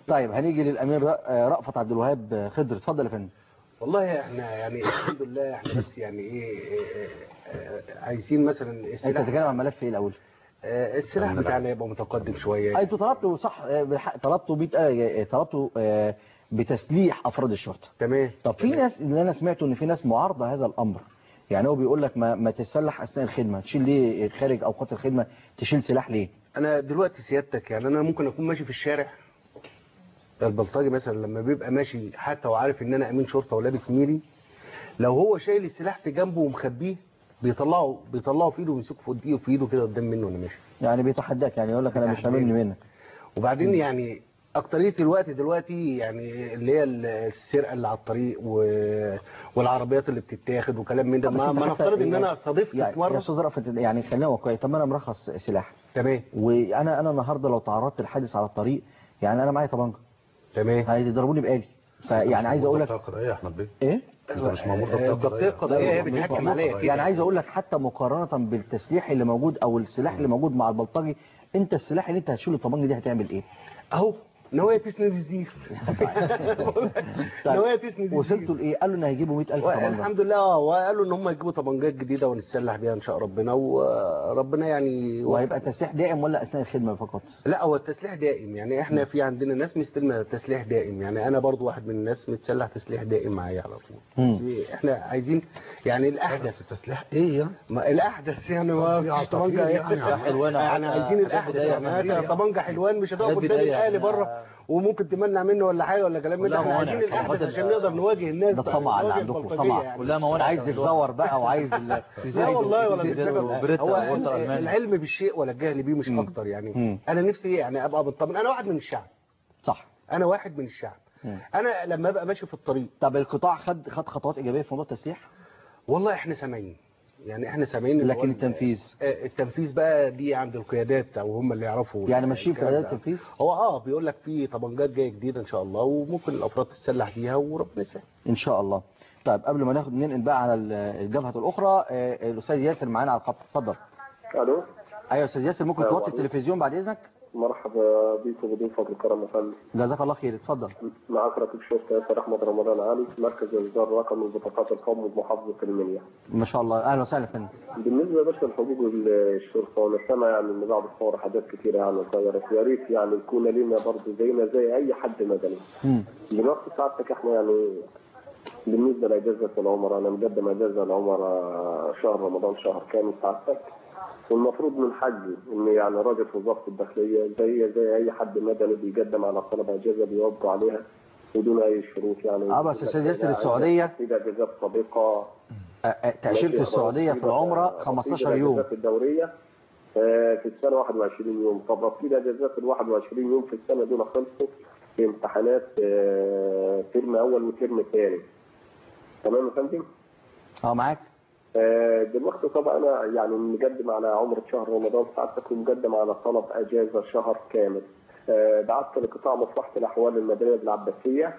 طيب هنيجي للامير رأ- آه، رأفت عبد الوهاب آه، خضر اتفضل يا فندم والله احنا يعني الحمد لله احنا بس يعني ايه إيه، آه، عايزين مثلا انت السلاح بتتكلم عن ملف ايه الاول آه، السلاح بتاعنا يبقى متقدم شويه انتوا طلبتوا صح آه، بالحق طلبتوا بيت آه، طلبتوا آه، بتسليح افراد الشرطه تمام طب في ناس اللي انا سمعته ان في ناس معارضه هذا الامر يعني هو بيقول لك ما ما تتسلح اثناء الخدمه تشيل ليه خارج اوقات الخدمه تشيل سلاح ليه انا دلوقتي سيادتك يعني انا ممكن اكون ماشي في الشارع البلطجي مثلا لما بيبقى ماشي حتى وعارف ان انا امين شرطه ولابس ميري لو هو شايل السلاح في جنبه ومخبيه بيطلعه بيطلعه في ايده ويمسكه في ايده في ايده كده قدام منه وانا ماشي يعني بيتحداك يعني يقول لك انا مش هاممني منك وبعدين يعني اكتريه الوقت دلوقتي يعني اللي هي السرقه اللي على الطريق و... والعربيات اللي بتتاخد وكلام من ده طب بس ما, انت ما حتى نفترض ان يعني- انا صادفت يعني في يا مره استاذ رأفت يعني خلينا واقعي طب ما انا مرخص سلاح تمام وانا انا النهارده لو تعرضت لحادث على الطريق يعني انا معايا طبنجه تمام هيضربوني بآلي فيعني عايز اقول لك قضائيه يا احمد بيه ايه انت مش مأمور آه، ضبطيه الضبطية القضائية هي بتحكم عليا كده. يعني عايز اقول لك حتى مقارنه بالتسليح اللي موجود او السلاح اللي موجود مع البلطجي انت السلاح اللي انت هتشيله الطبنجه دي هتعمل ايه اهو نوايا تسند الزير نوايا تسند الزير وصلتوا لايه قالوا ان هيجيبوا 100000 طبنجه الحمد لله اه وقالوا ان هم يجيبوا طبنجات جديده ونتسلح بيها ان شاء ربنا وربنا يعني وهيبقى تسليح دائم ولا اثناء الخدمه فقط لا هو التسليح دائم يعني احنا في عندنا ناس مستلمه تسليح دائم يعني انا برضو واحد من الناس متسلح تسليح دائم معايا على طول مم. بس احنا عايزين يعني الاحدث التسليح ايه يعني ما الاحدث يعني ما فيش عصافير طبنجه يعني يعني, حلوان يعني حتى عايزين حاجات الاحدث بداية يعني من هات طبنجه حلوان مش هتقف حاجات قدام بداية الاهلي يعني. بره وممكن تمنع منه ولا حاجه ولا كلام من ده كلها احنا موانع. عايزين الاحدث كلها عشان نقدر نواجه الناس ده بقى، طمع اللي نواجه عندكم البلطجية طمع يعني. كلها موانع عايز الزور بقى وعايز ال... لا والله ولا سيزر بنشتغل وبريتا هو وولتر ألماني. العلم بالشيء ولا الجهل بيه مش اكتر يعني مم. انا نفسي يعني ابقى مطمن انا واحد من الشعب صح انا واحد من الشعب مم. انا لما ابقى ماشي في الطريق طب القطاع خد خد خطوات ايجابيه في موضوع التسليح والله احنا سامعين يعني احنا سامعين إن لكن هو ال- التنفيذ آه، التنفيذ بقى دي عند القيادات او هم اللي يعرفوا يعني ماشيين في الكلام اداه ده. التنفيذ هو اه بيقول لك في طبنجات جايه جديده ان شاء الله وممكن الافراد تتسلح بيها وربنا يسهل ان شاء الله طيب قبل ما ناخد ننقل بقى على ال- الجبهه الاخرى آه، الاستاذ ياسر معانا على الخط اتفضل الو ايوه يا استاذ ياسر ممكن السلام توطي عليكم. التلفزيون بعد اذنك مرحبا بيكم وبضيوفك الكرام يا فندم جزاك الله خير اتفضل معاك رقيب شرطه ياسر احمد رمضان علي مركز اصدار رقم البطاقات القومي بمحافظه المنيا ما شاء الله اهلا وسهلا يا فندم بالنسبه يا باشا لحقوق الشرطه وانا سامع يعني ان بعد الثوره حاجات كتيره يعني اتغيرت يا ريت يعني يكون لنا برضه زينا زي اي حد مدني مم. بنفس سعادتك احنا يعني بالنسبه لاجازه العمر انا مقدم اجازه العمر شهر رمضان شهر كامل سعادتك والمفروض من حقي ان يعني راجل في وزاره الداخليه زي زي اي حد مدني بيقدم على طلب اجازه بيوافقوا عليها بدون اي شروط يعني اه بس أستاذ ياسر السعودية- في اجازات سابقه آه، آه، تاشيره ماشي، السعوديه في رصيد- العمره رصيد 15 يوم الاجازات الدوريه آه، في السنه 21 يوم طب رصيد اجازات ال 21 يوم في السنه دول خلصوا في امتحانات آه، ترم اول وترم ثاني تمام يا فندم؟ اه معاك آه، دلوقتي طبعا انا يعني مقدم على عمرة شهر رمضان ساعتك ومقدم على طلب اجازه شهر كامل آه، بعت لقطاع مصلحه الاحوال المدنيه بالعباسيه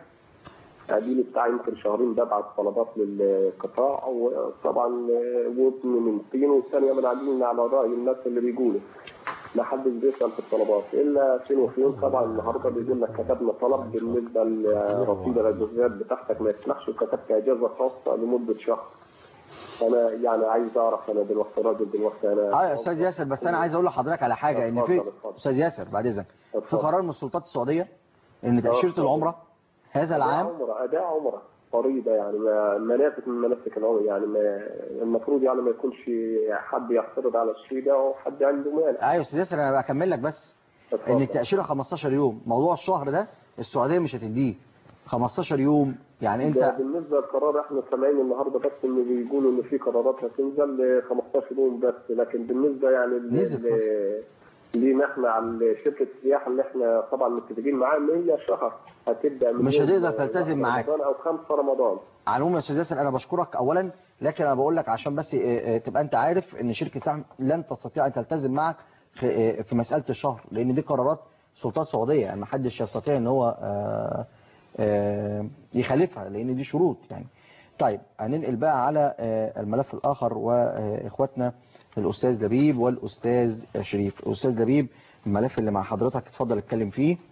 دي بتاع يمكن شهرين ببعت طلبات للقطاع وطبعا آه، وابن من طين والثانيه من عاملين على راي الناس اللي بيقولوا ما حدش بيسال في الطلبات الا فين وفين طبعا النهارده بيقول لك كتبنا طلب بالنسبه لرصيد الاجازات بتاعتك ما يسمحش وكتبت اجازه خاصه لمده شهر انا يعني عايز اعرف انا دلوقتي راجل دلوقتي انا اه يا استاذ ياسر بس انا عايز اقول لحضرتك على حاجه ان في اتفضل، اتفضل. استاذ ياسر بعد اذنك في اتفضل. قرار من السلطات السعوديه ان تاشيره اتفضل. العمره هذا العام أداء عمره أداء عمره فريضة يعني ما مناسك من مناسك العمر يعني ما المفروض يعني ما يكونش حد يعترض على الشيء ده وحد عنده مانع ايوه يا استاذ ياسر انا بكمل لك بس اتفضل. ان التاشيره 15 يوم موضوع الشهر ده السعوديه مش هتديه 15 يوم يعني ده انت بالنسبة للقرار احنا سامعين النهارده بس ان بيقولوا ان في قرارات هتنزل ل 15 يوم بس لكن بالنسبة يعني ل- نزل ل- لينا احنا على شركة السياحة اللي احنا طبعا متفقين معاها ان هي شهر هتبدأ من مش يوم هتقدر تلتزم معاك. رمضان او 5 رمضان على العموم يا استاذ ياسر انا بشكرك اولا لكن انا بقول لك عشان بس آه، آه، تبقى انت عارف ان شركه سهم لن تستطيع ان تلتزم معك في آه، في مساله الشهر لان دي قرارات سلطات سعوديه يعني ما حدش يستطيع ان هو آه، آه، يخالفها لان دي شروط يعني طيب هننقل بقى على آه، الملف الاخر واخواتنا الاستاذ لبيب والاستاذ شريف الاستاذ لبيب الملف اللي مع حضرتك اتفضل اتكلم فيه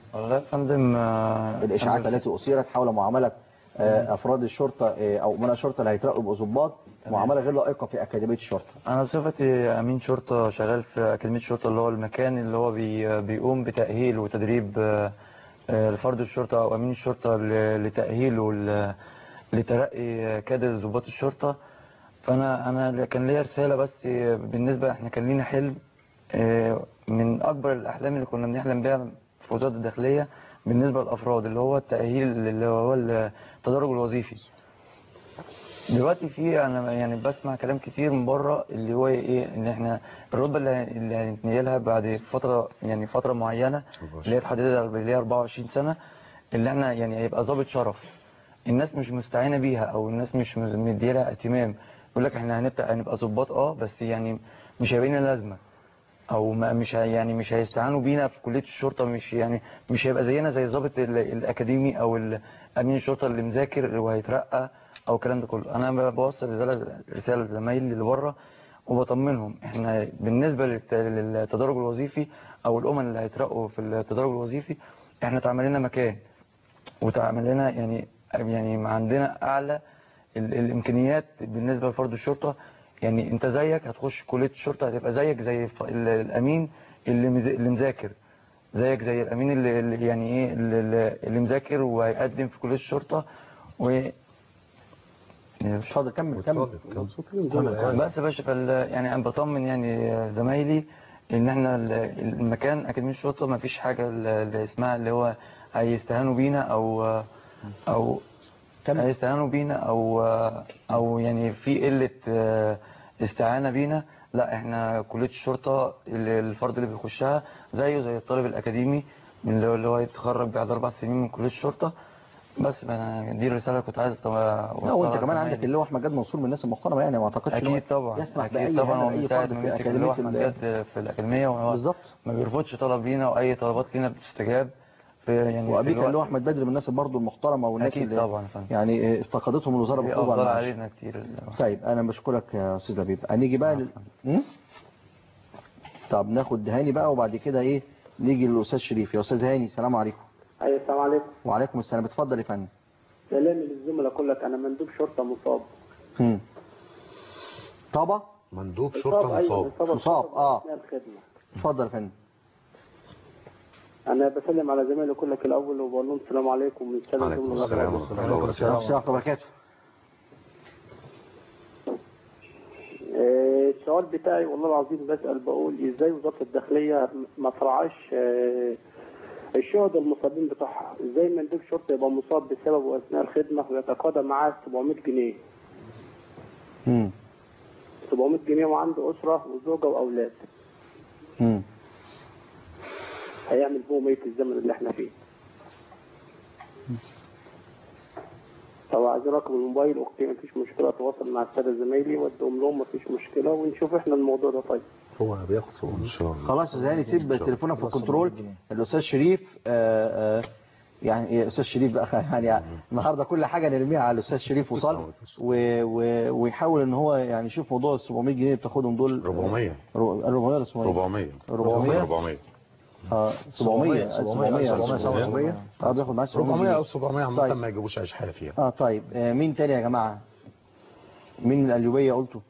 والله يا فندم آه، الاشاعات أنا- التي اثيرت حول معامله آه، افراد الشرطه آه، او امناء الشرطه اللي هيترقوا يبقوا ضباط معامله غير لائقه في اكاديميه الشرطه انا بصفتي امين شرطه شغال في اكاديميه الشرطه اللي هو المكان اللي هو بي بيقوم بتاهيل وتدريب آه، آه، لفرد الشرطه او امين الشرطه ل- لتاهيله ل- لترقي كادر ضباط الشرطه فانا انا كان ليا رساله بس بالنسبه احنا كان لينا حلم آه، من اكبر الاحلام اللي كنا بنحلم بيها في وزاره الداخليه بالنسبه للافراد اللي هو التاهيل اللي هو التدرج الوظيفي دلوقتي في انا يعني بسمع كلام كتير من بره اللي هو ايه ان احنا الرتبه اللي اللي هنتنقلها بعد فتره يعني فتره معينه اللي هي تحددها اللي هي 24 سنه اللي احنا يعني هيبقى ضابط شرف الناس مش مستعينه بيها او الناس مش مديلها اهتمام يقول لك احنا هنبقى هنبقى ضباط اه بس يعني مش هيبقى لنا لازمه او ما مش هي- يعني مش هيستعانوا بينا في كليه الشرطه مش يعني مش هيبقى زينا زي الضابط ال- الاكاديمي او ال- امين الشرطه اللي مذاكر وهيترقى او الكلام ده كله انا بوصل رساله رساله لزمايلي اللي بره وبطمنهم احنا بالنسبه للت- للتدرج الوظيفي او الامم اللي هيترقوا في التدرج الوظيفي احنا اتعمل لنا مكان وتعمل لنا يعني يعني عندنا اعلى ال- الامكانيات بالنسبه لفرد الشرطه يعني انت زيك هتخش كليه الشرطه هتبقى زيك زي الف- ال- الامين اللي مز- اللي مذاكر زيك زي الامين اللي اللي يعني ايه اللي, اللي- اللي مذاكر وهيقدم في كليه الشرطه و اتفضل كمل كمل بس يا باشا فال يعني انا بطمن يعني زمايلي ان احنا ال- المكان اكاديميه الشرطه ما فيش حاجه اللي اسمها اللي هو هيستهانوا بينا او او هيستهانوا بينا او او يعني في قله آه، استعانه بينا لا احنا كليه الشرطه اللي- الفرد اللي بيخشها زيه زي الطالب الاكاديمي من اللي هو- اللي هو يتخرج بعد اربع سنين من كليه الشرطه بس انا دي الرساله اللي كنت عايز أوصلها لا وانت كمان لزمايلي. عندك اللي هو احمد جاد منصور من الناس المحترمه يعني ما اعتقدش إن هو اكيد طبعا يسمح اكيد باي طبعا هو هذا لاي من ساعه فرد ما في مسك اللي اكاديميه هو احمد ال- جاد في الاكاديميه وهو بالظبط ما بيرفضش طلب لينا واي طلبات لينا بتستجاب في يعني في وابيك اللي هو الوقت احمد بدر من الناس برضه المحترمه والناس أكيد اللي طبعا يا فندم. يعني اه، افتقدتهم الوزاره في بقوه افضل معلش. علينا كتير طيب انا بشكرك يا استاذ لبيب هنيجي بقى لل... م? طب ناخد هاني بقى وبعد كده ايه نيجي للاستاذ شريف يا استاذ هاني السلام عليكم ايوه السلام عليكم وعليكم السلام اتفضل يا فندم سلامي للزملاء كلك انا مندوب شرطه مصاب هم. طبعا مندوب مصاب ايوه مصاب مصاب اه اثناء الخدمه اتفضل يا فندم انا بسلم على زمايلي كلك الاول وبقول لهم السلام عليكم من الساده عليكم الزملاء السلام الأخوات. ورحمة الله وبركاته. السلام ورحمه الله وبركاته آه، السؤال بتاعي والله العظيم بسأل بقول ازاي وزارة الداخلية ما تراعاش آه، الشهداء المصابين بتوعها ازاي مندوب شرطة يبقى مصاب بسبب اثناء الخدمة ويتقاضى معاه 700 جنيه هم. 700 جنيه وعنده أسرة وزوجة وأولاد هم. هيعمل بهم ايه في الزمن اللي احنا فيه طب عايزين رقم الموبايل اوكي مفيش مشكلة اتواصل مع السادة زمايلي وادهم لهم مفيش مشكلة ونشوف احنا الموضوع ده طيب هو بياخد صور ان شاء الله خلاص يا استاذ هاني سيب تليفونك في الكنترول الاستاذ شريف آه، آه، يعني إيه، استاذ شريف بقى يعني النهارده كل حاجه نرميها على الاستاذ شريف وصل و- و- ويحاول ان هو يعني يشوف موضوع ال 700 جنيه اللي بتاخدهم دول 400 رو- 400 ولا 700 400 400 400 اه 700 700 700 700 اه بياخد معاه 700 400 او جنيه. 700 عامة طيب. ما يجيبوش عيش حاف يعني اه طيب آه مين تاني يا جماعه مين من القليوبيه قلتوا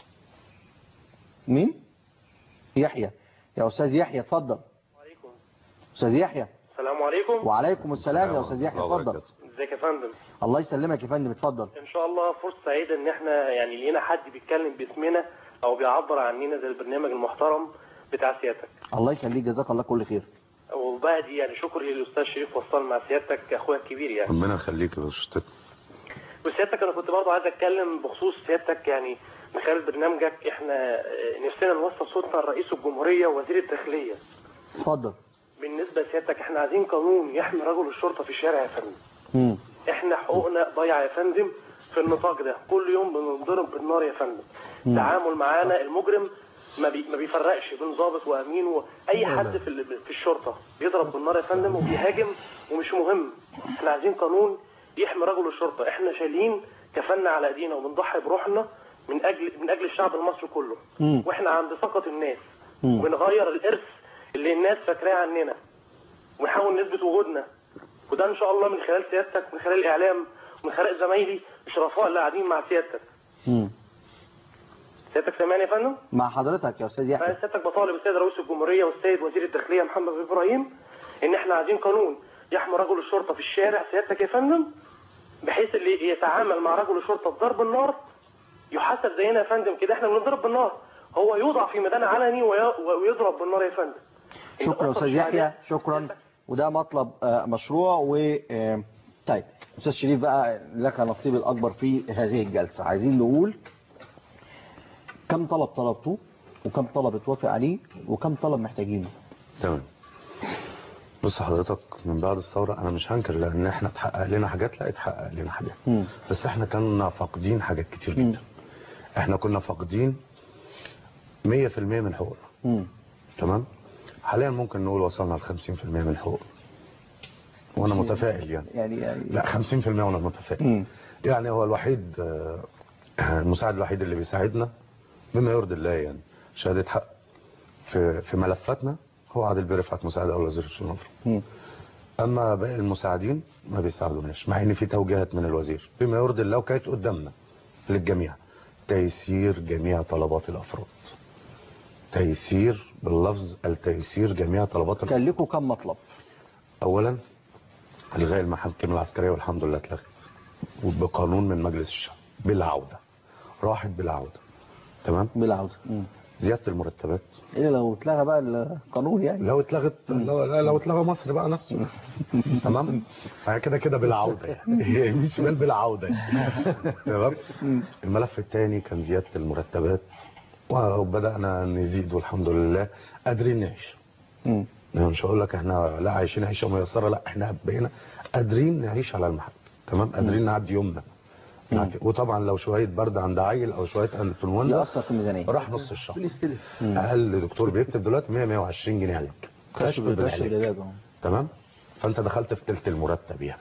مين يحيى يا استاذ يحيى اتفضل استاذ يحيى السلام عليكم وعليكم السلام يا استاذ يحيى اتفضل ازيك يا فندم الله يسلمك يا فندم اتفضل ان شاء الله فرصه سعيده ان احنا يعني لينا حد بيتكلم باسمنا او بيعبر عننا زي البرنامج المحترم بتاع سيادتك الله يخليك جزاك الله كل خير وبعدي يعني شكري للاستاذ شريف وصل مع سيادتك اخويا الكبير يعني ربنا يخليك يا باشا وسيادتك انا كنت برضه عايز اتكلم بخصوص سيادتك يعني من خلال برنامجك احنا آه، نفسنا نوصل صوتنا لرئيس الجمهوريه ووزير الداخليه اتفضل بالنسبه لسيادتك احنا عايزين قانون يحمي رجل الشرطه في الشارع يا فندم مم. احنا حقوقنا ضايعه يا فندم في النطاق ده كل يوم بنضرب بالنار يا فندم مم. تعامل معانا المجرم ما, بي ما بيفرقش بين ضابط وامين واي لا، حد لا. في ال- في الشرطه بيضرب بالنار يا فندم وبيهاجم ومش مهم احنا عايزين قانون يحمي رجل الشرطه احنا شايلين كفلنا على ايدينا وبنضحي بروحنا من اجل من اجل الشعب المصري كله مم. واحنا عند سقط الناس مم. وبنغير الارث اللي الناس فاكراه عننا ونحاول نثبت وجودنا وده ان شاء الله من خلال سيادتك من خلال الاعلام ومن خلال زمايلي الشرفاء اللي قاعدين مع سيادتك مم. سيادتك سامعني يا فندم مع حضرتك يا استاذ يحيى فانا سيادتك بطالب السيد رئيس الجمهوريه والسيد وزير الداخليه محمد ابراهيم ان احنا عايزين قانون يحمي رجل الشرطه في الشارع سيادتك يا فندم بحيث اللي يتعامل مع رجل الشرطه بضرب النار يحاسب زينا يا فندم كده احنا بنضرب بالنار هو يوضع في ميدان علني وي- ويضرب بالنار يا فندم شكرا استاذ يحيى شكرا وده مطلب آه، مشروع و آه، طيب استاذ شريف بقى لك نصيب الاكبر في هذه الجلسه عايزين نقول كم طلب طلبته وكم طلب اتوافق عليه وكم طلب محتاجينه تمام بص حضرتك من بعد الثورة أنا مش هنكر لأن إحنا اتحقق لنا حاجات لا اتحقق لنا حاجات مم. بس إحنا كنا فاقدين حاجات كتير جدا إحنا كنا فاقدين 100% من حقوقنا مم. تمام حاليا ممكن نقول وصلنا ل 50% من حقوقنا وأنا متفائل يعني يعني يعني لا 50% وأنا متفائل يعني هو الوحيد آه، المساعد الوحيد اللي بيساعدنا بما يرضي الله يعني شهادة حق في في ملفاتنا هو عادل بيه رفعت مساعد اول وزير الشؤون مم. اما باقي المساعدين ما بيساعدوناش مع ان في توجيهات من الوزير بما يرضي الله وكانت قدامنا للجميع تيسير جميع طلبات الافراد تيسير باللفظ التيسير جميع طلبات الافراد كان لكم كم مطلب اولا الغاء المحاكم العسكريه والحمد لله اتلغت وبقانون من مجلس الشعب بالعوده راحت بالعوده تمام بالعوده مم. زياده المرتبات الا لو اتلغى بقى القانون يعني لو اتلغت لو, لو اتلغى مصر بقى نفسه تمام فهي كده كده بالعوده يعني هي يمين شمال بالعوده يعني. تمام الملف الثاني كان زياده المرتبات وبدانا نزيد والحمد لله قادرين نعيش مم. يعني مش هقول لك احنا لا عايشين عيشه ميسره لا احنا بقينا قادرين نعيش على المحل تمام قادرين نعدي يومنا نعدي. وطبعا لو شويه برد عند عيل او شويه انفلونزا يأثر في الميزانيه راح نص الشهر اقل دكتور بيكتب دلوقتي 100 120 جنيه عليك كشف كشف بالعلاج. العلاج أهو. تمام فانت دخلت في تلت المرتب يعني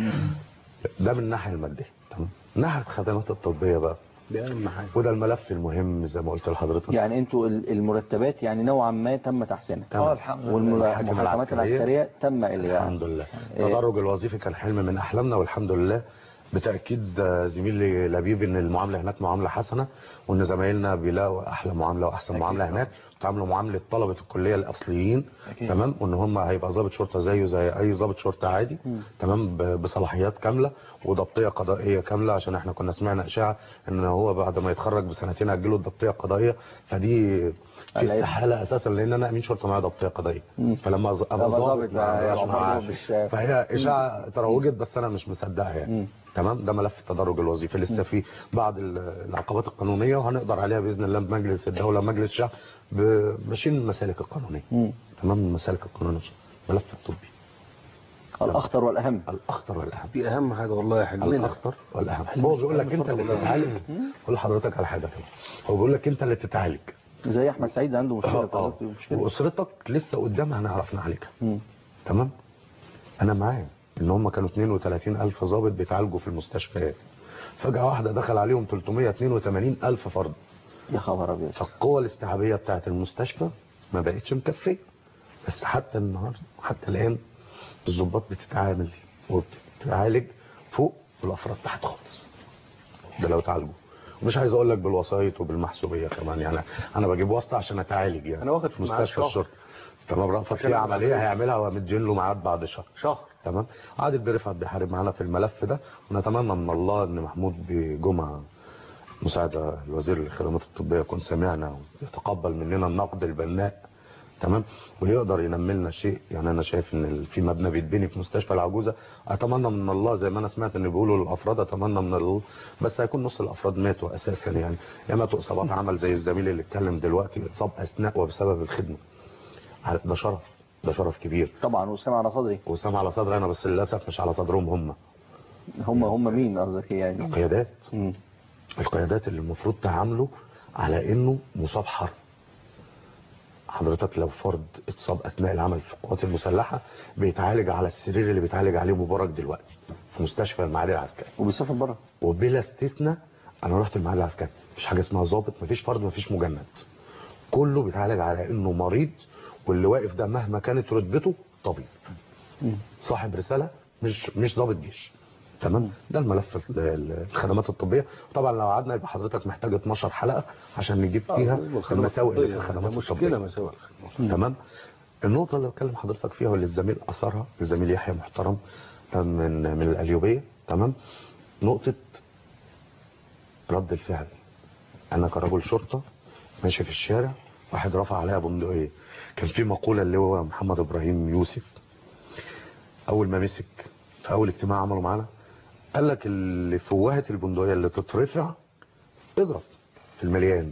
ده من الناحيه الماديه تمام من ناحيه الخدمات الطبيه بقى دي اهم حاجه وده الملف المهم زي ما قلت لحضرتك يعني انتوا ال- المرتبات يعني نوعا ما تم تحسينها تمام. والمحاكمات العسكريه تم الغائها الحمد لله التدرج الوظيفي كان حلم من احلامنا والحمد لله بتاكيد آه، زميلي لبيب ان المعامله هناك معامله حسنه وان زمايلنا بيلاقوا احلى معامله واحسن معامله هناك بيتعاملوا معامله طلبه الكليه الاصليين أكيد. تمام وان هم هيبقى ضابط شرطه زيه زي اي ضابط شرطه عادي تمام ب- بصلاحيات كامله وضبطيه قضائيه كامله عشان احنا كنا سمعنا اشاعه ان هو بعد ما يتخرج بسنتين اجله الضبطيه القضائيه فدي في العيب. استحاله اساسا لان انا امين شرطه معايا ضبطيه قضائيه مم. فلما ابقى أبقى ضابط ضابط ما بقى بقاش يبقى معاه. برضه مش- فهي اشاعه تروجت بس انا مش مصدقها يعني تمام ده ملف التدرج الوظيفي لسه في بعض ال- العقبات القانونيه وهنقدر عليها باذن الله بمجلس الدوله مجلس الشعب ب- ماشيين المسالك القانونيه مم. تمام المسالك القانونيه ملف الطبي الاخطر والاهم الاخطر والاهم دي اهم حاجه والله يا حلمنا الاخطر والاهم هو بيقول لك انت اللي تتعالج اقول لحضرتك على حاجه كده هو بيقول لك انت اللي تتعالج زي احمد سعيد عنده مشكله آه، آه. طلبت مشكله واسرتك لسه قدامها هنعرف نعالجها مم. تمام انا معايا ان هم كانوا 32 الف ضابط بيتعالجوا في المستشفيات فجاه واحده دخل عليهم 382 الف فرد يا خبر ابيض فالقوه الاستيعابيه بتاعه المستشفى ما بقتش مكفيه بس حتى النهارده حتى الان الضباط بتتعامل وبتتعالج فوق والافراد تحت خالص ده لو اتعالجوا مش عايز اقول لك بالوسايط وبالمحسوبيه كمان يعني انا بجيب واسطه عشان اتعالج يعني أنا واخد في معاه مستشفى شهر. الشرطه تمام رأفت في عمليه هيعملها ومدين له ميعاد بعد شهر شهر تمام عادل برفعت بيحارب معانا في الملف ده ونتمنى من الله ان محمود بجمعه مساعد الوزير للخدمات الطبيه يكون سمعنا ويتقبل مننا النقد البناء تمام ويقدر ينمي لنا شيء يعني انا شايف ان في مبنى بيتبني في مستشفى العجوزه اتمنى من الله زي ما انا سمعت ان بيقولوا للافراد اتمنى من الله بس هيكون نص الافراد ماتوا اساسا يعني يا ماتوا اصابات عمل زي الزميل اللي اتكلم دلوقتي اتصاب اثناء وبسبب الخدمه ده شرف ده شرف كبير طبعا وسام على صدري وسام على صدري انا بس للاسف مش على صدرهم هم هم هم مين قصدك إيه يعني القيادات القيادات اللي المفروض تعامله على انه مصاب حرب حضرتك لو فرد اتصاب اثناء العمل في القوات المسلحه بيتعالج على السرير اللي بيتعالج عليه مبارك دلوقتي في مستشفى المعالي العسكري وبيسافر بره وبلا استثناء انا رحت المعالي العسكري مفيش حاجه اسمها ضابط مفيش فرد مفيش مجند كله بيتعالج على انه مريض واللي واقف ده مهما كانت رتبته طبيب صاحب رساله مش مش ضابط جيش تمام ده الملف ال- ال- الخدمات الطبيه طبعا لو قعدنا يبقى حضرتك محتاج 12 حلقه عشان نجيب فيها المساوئ اللي في الخدمات مشكله الطبيه مساوئ تمام النقطة اللي بكلم حضرتك فيها واللي الزميل أثرها الزميل يحيى محترم من من الأليوبية تمام نقطة رد الفعل أنا كرجل شرطة ماشي في الشارع واحد رفع عليا بندقية كان في مقولة اللي هو محمد إبراهيم يوسف أول ما مسك في أول اجتماع عمله معانا قال لك اللي فوهة البندقية اللي تترفع اضرب في المليان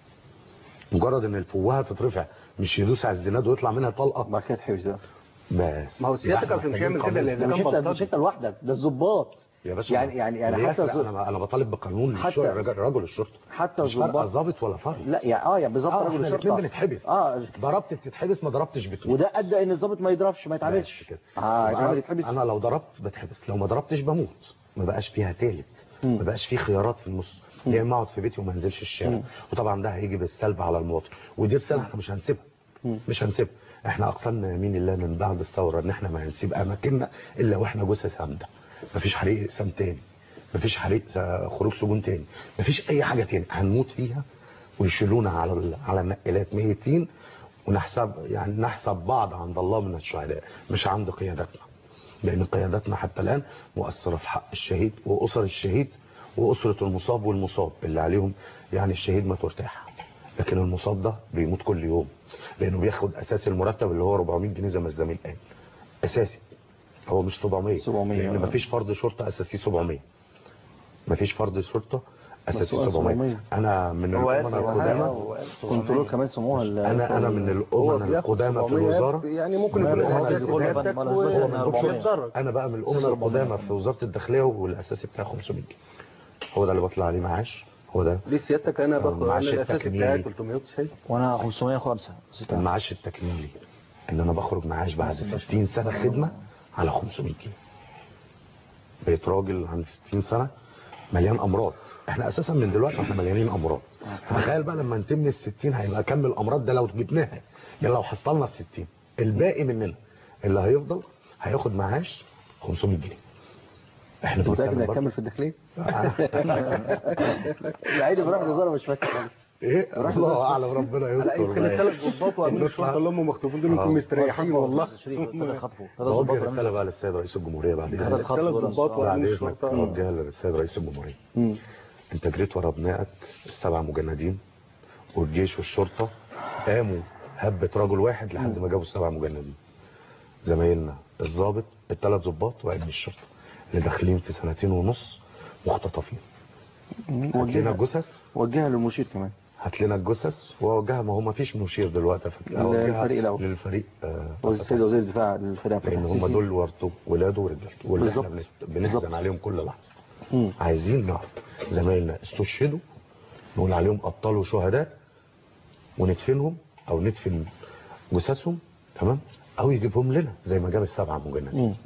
مجرد ان الفوهه تترفع مش يدوس على الزناد ويطلع منها طلقه بعد كده تحوش ده بس ما هو سيادتك اصلا مش هيعمل كده لان مش كان انت مش انت لوحدك ده الظباط يا باشا يعني يعني يعني اللي حتى يخلق- الظ- انا انا بطالب بقانون حتى- للشرطه رجل, رجل الشرطه حتى مش فارقه الظباط ظابط ولا فرد لا يعني اه يعني بالظبط اه رجل احنا الشرطه الاثنين بنتحبس اه ضربت بتتحبس ما ضربتش بتموت وده ادى ان الظابط ما يضربش ما يتعاملش كده اه يبقى يتعامل انا, يتحبس أنا لو ضربت بتحبس لو ما ضربتش بموت ما بقاش فيها تالت ما بقاش فيه خيارات في النص يا اما اقعد في بيتي وما انزلش الشارع وطبعا ده هيجي بالسلب على المواطن ودي رساله احنا مش هنسيبها مش هنسيبها احنا اقسمنا يمين الله من بعد الثوره ان احنا ما هنسيب اماكننا الا واحنا جثث هامده مفيش حريق اقسام تاني مفيش حريق س- خروج سجون تاني مفيش اي حاجه تاني هنموت فيها ويشيلونا على ال- على النقلات ميتين ونحسب يعني نحسب بعض عند الله من الشهداء مش عند قيادتنا لان قيادتنا حتى الان مؤثره في حق الشهيد واسر الشهيد واسره المصاب والمصاب اللي عليهم يعني الشهيد ما ترتاح لكن المصاب ده بيموت كل يوم لانه بياخد اساس المرتب اللي هو 400 جنيه زي ما الزميل قال اساسي هو مش 700 700 لان آه. مفيش فرد شرطه اساسي 700 مفيش فرد شرطه اساسي مسؤول 700 700. انا من هو الامناء قال- القدامى هو قال كنترول كمان سموها ال- انا انا من هو الامناء بياخد القدامى في 700 الوزاره يعني ممكن ما يكون أنا الأساسي بقول لك سيادتك ما أنا و- أساسي أنا ومش بقول لك. هيتضرر. انا بقى من الامناء القدامى في وزاره الداخليه والاساسي بتاعي 500 جنيه هو ده اللي بطلع عليه معاش هو ده ليه سيادتك انا باخد انا المعاش الاساسي بتاعي التكميلي 390 وانا 505 المعاش التكميلي ان انا بخرج معاش بعد 60 سنه خدمه على 500 جنيه بقيت راجل عند 60 سنه مليان امراض احنا اساسا من دلوقتي احنا مليانين امراض تخيل بقى لما نتم ال 60 هيبقى كم الامراض ده لو جبناها يعني لو حصلنا ال 60 الباقي مننا اللي هيفضل هياخد معاش 500 جنيه احنا انت متاكد بنتكلم انك برضه- هتكمل في الداخليه؟ العيد بروح الوزاره مش فاكر خالص ايه الله اعلم ربنا لا يستر يمكن الثلاث ضباط وامين الشرطه اللي هم مخطوفين دول يكونوا مستريحين والله بوجه رساله بقى للسيد رئيس الجمهوريه بعد ثلاث اذنك ثلاث ضباط بعد وامين اذنك الشرطه اوجهها للسيد رئيس الجمهوريه انت جريت ورا ابنائك السبع مجندين والجيش والشرطه قاموا هبه رجل واحد لحد ما جابوا السبع مجندين زمايلنا الضابط الثلاث ضباط وامين الشرطه اللي داخلين في سنتين ونص مختطفين هات لنا الجثث وجهها للمشير كمان هات لنا الجثث واوجهها ما هو ما فيش مشير دلوقتي أوجهها للفريق الأول. للفريق آه والسيد وزير الدفاع للفريق لان هم السيسي. دول ورثوا ولاده ورجالته واللي احنا بالظبط. بنت- بنحزن عليهم كل لحظه مم. عايزين نعرف زمايلنا استشهدوا نقول عليهم ابطال وشهداء وندفنهم او ندفن جثثهم تمام او يجيبهم لنا زي ما جاب السبعه مجندين مم.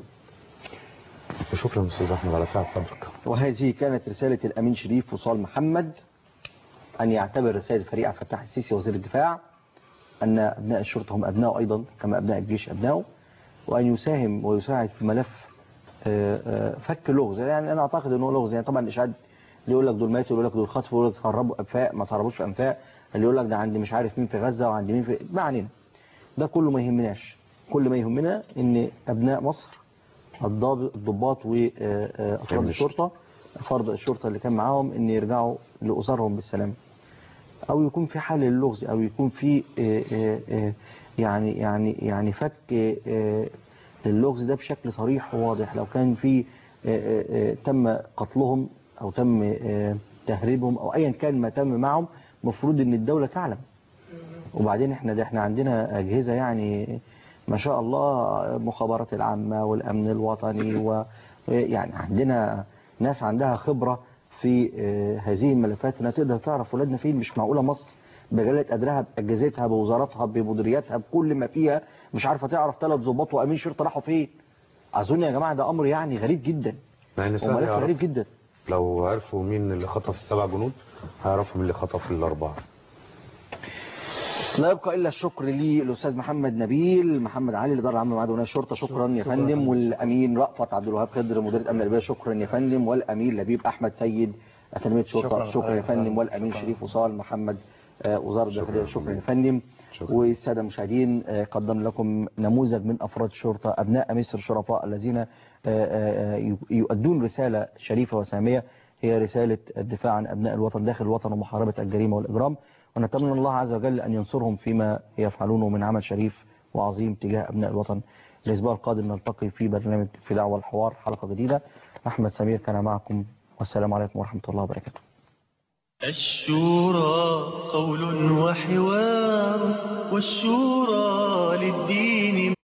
وشكرا استاذ احمد على سعه صدرك وهذه كانت رسالة الأمين شريف وصال محمد أن يعتبر رسالة فريق عبد الفتاح السيسي وزير الدفاع أن أبناء الشرطة هم أبناء أيضا كما أبناء الجيش أبناء وأن يساهم ويساعد في ملف آه، آه، فك لغز يعني أنا أعتقد أنه لغز يعني طبعا الإشعاد اللي يقول لك دول ماتوا يقول لك دول خطفوا يقول لك تهربوا أنفاق ما تهربوش في أنفاق اللي يقول لك ده عندي مش عارف مين في غزة وعندي مين في ما علينا ده كله ما يهمناش كل ما يهمنا ان ابناء مصر الضابط الضباط وافراد الشرطه فرد الشرطه اللي كان معاهم ان يرجعوا لاسرهم بالسلام او يكون في حل للغز او يكون في آه، آه، آه، يعني يعني يعني فك آه، آه، للغز ده بشكل صريح وواضح لو كان في آه، آه، آه، تم قتلهم او تم آه، تهريبهم او ايا كان ما تم معهم المفروض ان الدوله تعلم وبعدين احنا ده احنا عندنا اجهزه يعني ما شاء الله مخابرات العامه والامن الوطني ويعني عندنا ناس عندها خبره في آه، هذه الملفات انها تقدر تعرف ولادنا فين مش معقوله مصر بجلاله قدرها باجهزتها بوزاراتها بمديرياتها بكل ما فيها مش عارفه تعرف ثلاث ضباط وامين شرطه راحوا فين اظن يا جماعه ده امر يعني غريب جدا مع ان سهل وملف يعرف. غريب جدا لو عرفوا مين اللي خطف السبع جنود هيعرفوا مين اللي خطف الاربعه لا يبقى الا الشكر للاستاذ محمد نبيل محمد علي الاداره العامه معاد ونائب الشرطه شكرا يا شكرا. فندم والامين رأفت عبد الوهاب خضر مدير الامن الاربيه شكرا يا فندم والامين لبيب احمد سيد اكاديميه شرطه شكرا. شكرا يا فندم والامين شكرا. شريف وصال محمد آه، وزاره الداخليه شكرا يا فندم والساده المشاهدين آه، قدمنا لكم نموذج من افراد الشرطه ابناء مصر الشرفاء الذين آه، آه، يؤدون رساله شريفه وساميه هي رساله الدفاع عن ابناء الوطن داخل الوطن ومحاربه الجريمه والاجرام ونتمنى الله عز وجل ان ينصرهم فيما يفعلونه من عمل شريف وعظيم تجاه ابناء الوطن الاسبوع القادم نلتقي في برنامج في دعوه الحوار حلقه جديده احمد سمير كان معكم والسلام عليكم ورحمه الله وبركاته الشورى قول وحوار والشورى للدين